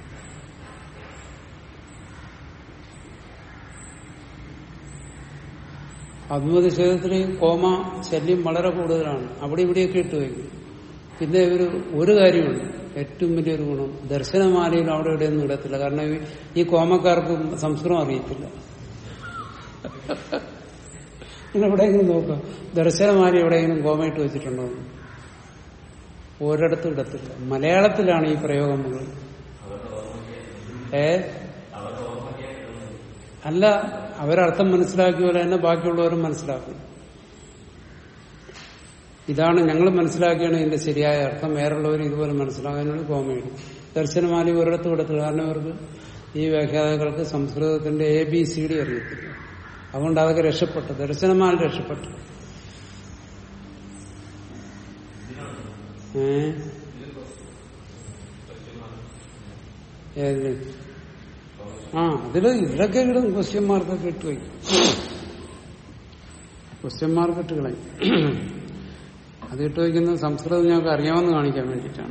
ആത്മനിഷേധത്തിൽ കോമ ശല്യം വളരെ കൂടുതലാണ് അവിടെ ഇവിടെയൊക്കെ ഇട്ട് വയ്ക്കും പിന്നെ ഇവര് ഒരു കാര്യമുണ്ട് ഏറ്റവും വലിയൊരു ഗുണം ദർശനമാലയിൽ അവിടെ ഇവിടെയൊന്നും ഇടത്തില്ല കാരണം ഈ- ഈ കോമക്കാർക്ക് സംസ്കൃതം അറിയത്തില്ല നിങ്ങൾ എവിടെയെങ്കിലും നോക്കാം ദർശനമാല എവിടെയെങ്കിലും കോമയിട്ട് വെച്ചിട്ടുണ്ടോ എന്ന്? ഒരിടത്തും ഇടത്തില്ല മലയാളത്തിലാണ് ഈ പ്രയോഗം മുഴുവൻ ഏ അല്ല അവരർത്ഥം മനസ്സിലാക്കിയ പോലെ തന്നെ ബാക്കിയുള്ളവരും മനസ്സിലാക്കും ഇതാണ് ഞങ്ങൾ മനസ്സിലാക്കിയാണ് ഇതിന്റെ ശരിയായ അർത്ഥം വേറുള്ളവർ ഇതുപോലെ മനസ്സിലാക്കാനുള്ള കോമയാണ് ദർശനമാലി ഒരിടത്തും ഇടത്തില്ല കാരണം അവർക്ക് ഈ വ്യാഖ്യാതാക്കൾക്ക് സംസ്കൃതത്തിന്റെ എ ബി സി ഡി അറിയത്തില്ല അതുകൊണ്ട് അതൊക്കെ രക്ഷപ്പെട്ടു ദർശനമാല രക്ഷപ്പെട്ടു ഏ ഏതിന് ആ അതില് ഇതിലൊക്കെ ഇടും ക്വസ്റ്റ്യൻ മാർക്കൊക്കെ ഇട്ട് വയ്ക്കും ക്വസ്റ്റ്യൻ മാർക്ക് ഇട്ട് കളയും അത് ഇട്ട് വയ്ക്കുന്നത് സംസ്കൃതം ഞങ്ങൾക്ക് അറിയാമെന്ന് കാണിക്കാൻ വേണ്ടിയിട്ടാണ്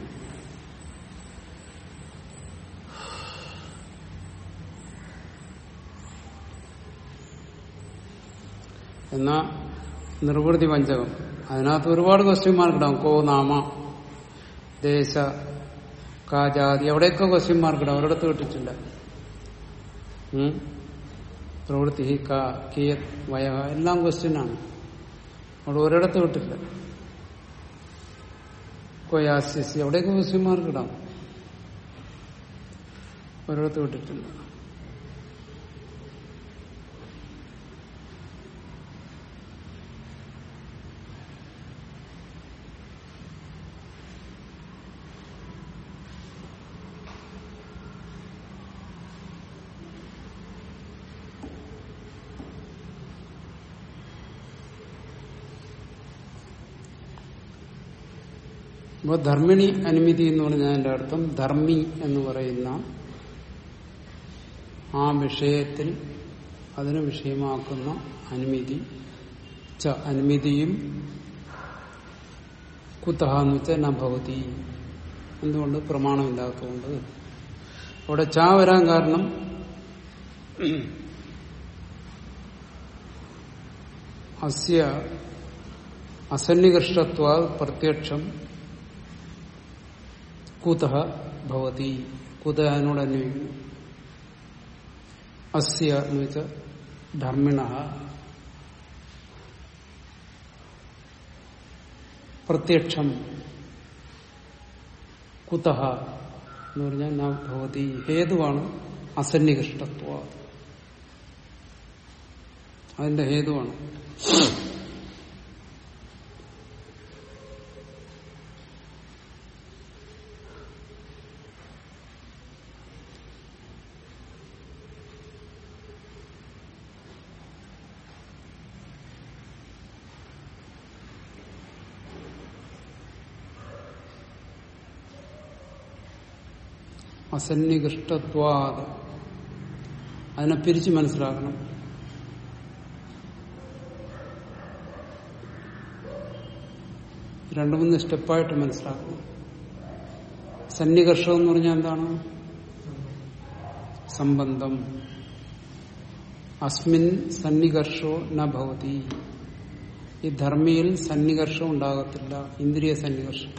എന്നാ നിർവൃതി പഞ്ചകം അതിനകത്ത് ഒരുപാട് ക്വസ്റ്റ്യൻ മാർക്ക് ഇടാം കോ നാമ ദേശ കാ ജാതി എവിടെയൊക്കെ ക്വസ്റ്റ്യൻ മാർക്ക് ഇടാം ഒരിടത്ത് കിട്ടിട്ടില്ല ഉം? പ്രവൃത്തി കാ കിയത് വയ എല്ലാം ക്വസ്റ്റ്യനാണ് അവിടെ ഒരിടത്ത് വിട്ടില്ല കൊയാസ്യസി എവിടെയൊക്കെ ക്വസ്റ്റ്യൻ മാർക്ക് ഇടാം ഒരിടത്ത് വിട്ടിട്ടില്ല അപ്പോൾ ധർമ്മിണി അനുമതി എന്ന് പറഞ്ഞാൽ അതിന്റെ അർത്ഥം ധർമ്മി എന്ന് പറയുന്ന ആ വിഷയത്തിൽ അതിന് വിഷയമാക്കുന്ന അനുമതി ച അനുമതിയും കുത്തഹ എന്ന് വെച്ചാൽ നഭവതി എന്തുകൊണ്ട് പ്രമാണമില്ലാത്തതുകൊണ്ട് അവിടെ ച വരാൻ കാരണം അസ്യ അസന്നികൃഷ്ടത്വ പ്രത്യക്ഷം കുതഹ ഭവതി കുത അതിനോട് അന്വയിക്കുന്നു അസ്യ എന്ന് വെച്ചാൽ ധർമ്മിണ പ്രത്യക്ഷം കുതഹ എന്ന് പറഞ്ഞാൽ ന ഭവതി ഹേതുവാണ് അസന്നികൃഷ്ടത്വ അതിന്റെ ഹേതുവാണ് അസന്നികൃഷ്ടത്വാത് അതിനെ പിരിച്ച് മനസ്സിലാക്കണം രണ്ടു മൂന്ന് സ്റ്റെപ്പായിട്ട് മനസ്സിലാക്കണം സന്നികർഷം എന്ന് പറഞ്ഞാൽ എന്താണ് സംബന്ധം അസ്മിൻ സന്നികർഷോ ന ഭവതി ഈ ധർമ്മിയിൽ സന്നികർഷം ഉണ്ടാകത്തില്ല ഇന്ദ്രിയ സന്നികർഷം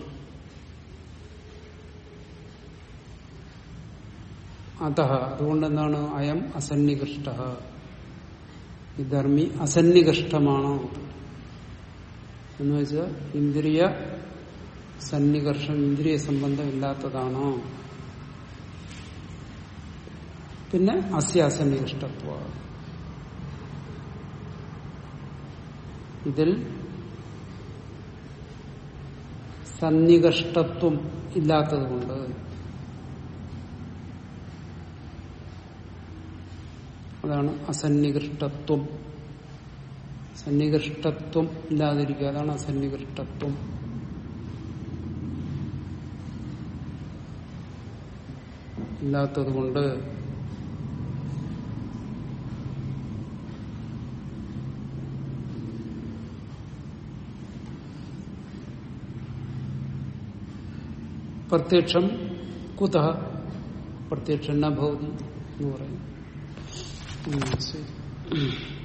അത അതുകൊണ്ട് എന്താണ് അയം അസന്നികൃഷ്ട ഈ ധർമ്മി അസന്നികൃഷ്ടമാണ് എന്ന് വെച്ചാൽ ഇന്ദ്രിയ സന്നികർഷം ഇന്ദ്രിയ സംബന്ധം ഇല്ലാത്തതാണ് പിന്നെ അസ്യ അസന്നികൃഷ്ടത്വ ഇതിൽ സന്നികഷ്ടത്വം ഇല്ലാത്തതുകൊണ്ട് അതാണ് അസന്നികൃഷ്ടത്വം സന്നികൃഷ്ടത്വം ഇല്ലാതിരിക്കുക അതാണ് അസന്നികൃഷ്ടത്വം ഇല്ലാത്തതുകൊണ്ട് പ്രത്യക്ഷം കുത പ്രത്യക്ഷം നഭവതി എന്ന് പറയും ഉം, ശരി